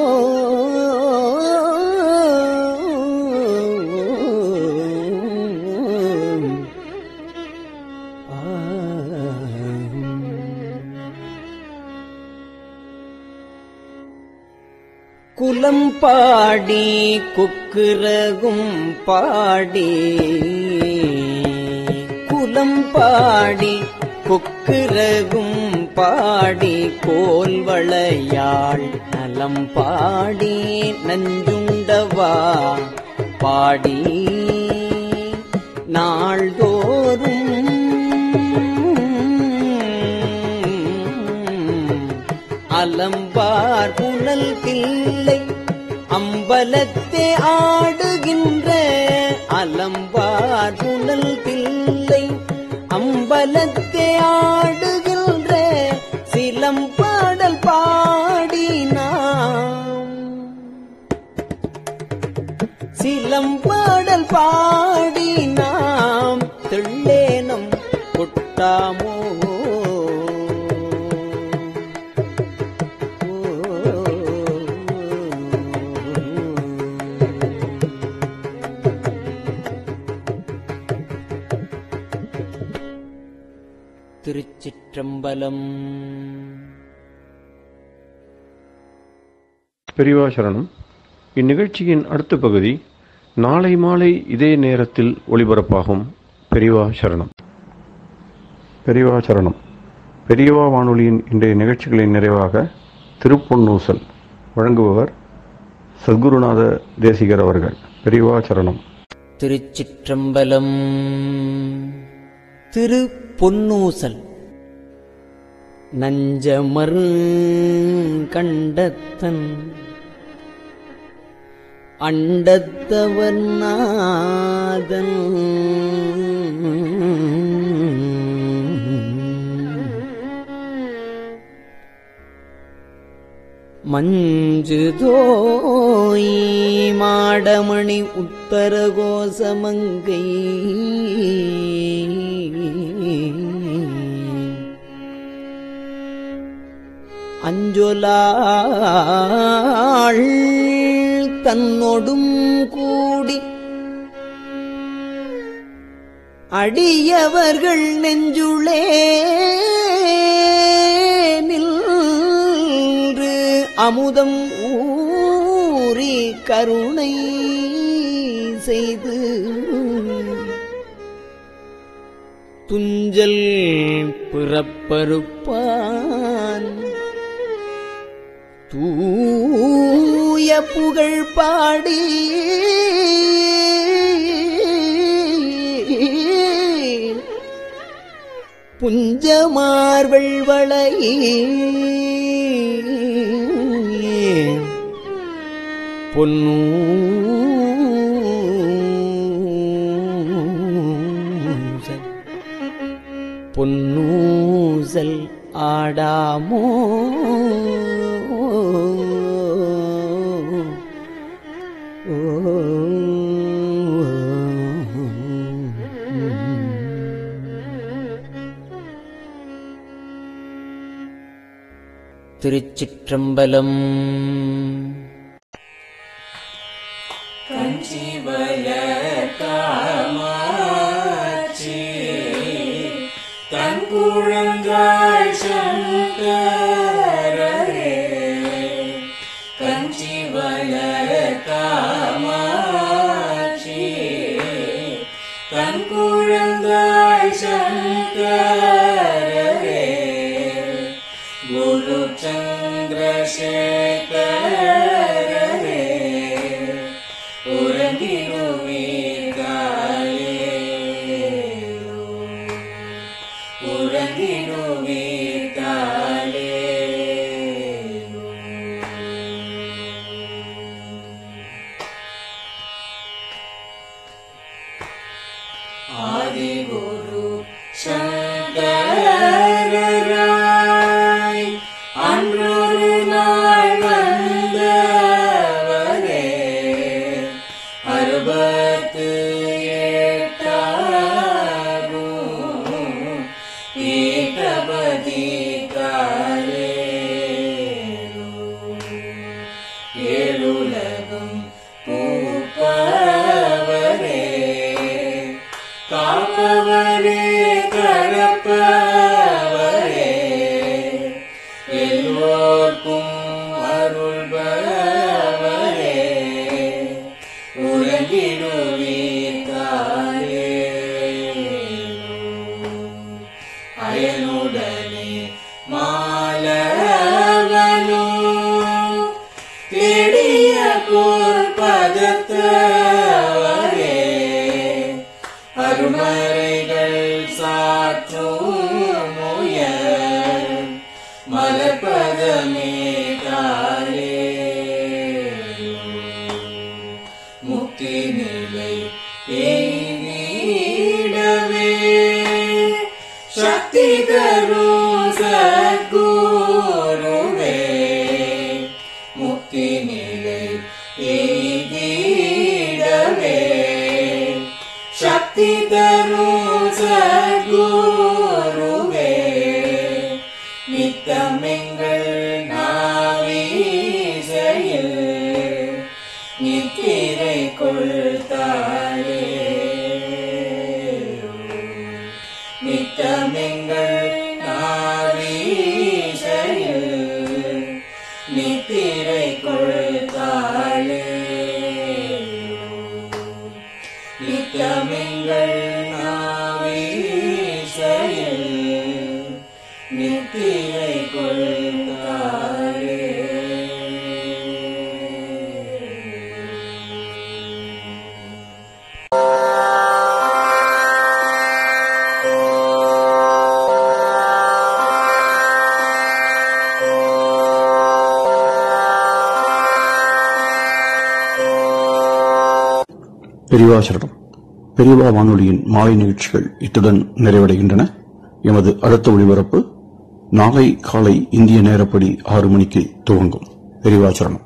குலம் பாடி குக்குரகும் பாடி குலம் பாடி கொக்குரகும் பாடி கோல்வளையாள் நலம் பாடி நஞ்சுண்டவா பாடி நாள்தோறும் அலம்பார் புனல் தில்லை அம்பலத்தே ஆடுகின்ற அலம்பார் புனல் தில்லை அம்பலத்தே ஆடுகின்ற சிலம்பாடல் பாடினாம் சிலம்பாடல் பாடி நாம் தெள்ளேனம் கொட்டாமோ திருச்சிற்றம்பலம் பெரியவா சரணம் இந்நிகழ்ச்சியின் அடுத்த பகுதி நாளை மாலை இதே நேரத்தில் ஒளிபரப்பாகும் பெரியவா சரணம் பெரியவா சரணம் பெரியவா வானொலியின் இன்றைய நிகழ்ச்சிகளின் நிறைவாக திருப்பொன்னூசல் வழங்குபவர் சத்குருநாத தேசிகர் அவர்கள் பெரியவா சரணம் திருச்சிற்றம்பலம் திரு பொன்னூசல் நஞ்சமர் கண்டத்தன் அண்டத்தவர் நாதன் மஞ்சு தோய் மாடமணி உத்தர கோசமங்கை அஞ்சொலாள் தன்னொடும் கூடி அடியவர்கள் நெஞ்சுளே நின்று அமுதம் ஊறி கருணை செய்து துஞ்சல் பிறப்பருப்பான் தூய புகழ் பாடி புஞ்சமார்வள் வளை பொன்னூசல் பொன்னூசல் ஆடாமோ திருச்சிற்றம்பலம் நித்தமெங்கள் நாவி பெரியவாசரணம் பெரியவா வானொலியின் மாலை நிகழ்ச்சிகள் இத்துடன் நிறைவடைகின்றன எமது அடுத்த ஒளிபரப்பு நாளை காலை இந்திய நேரப்படி ஆறு மணிக்கு துவங்கும் பெரியவாசரணம்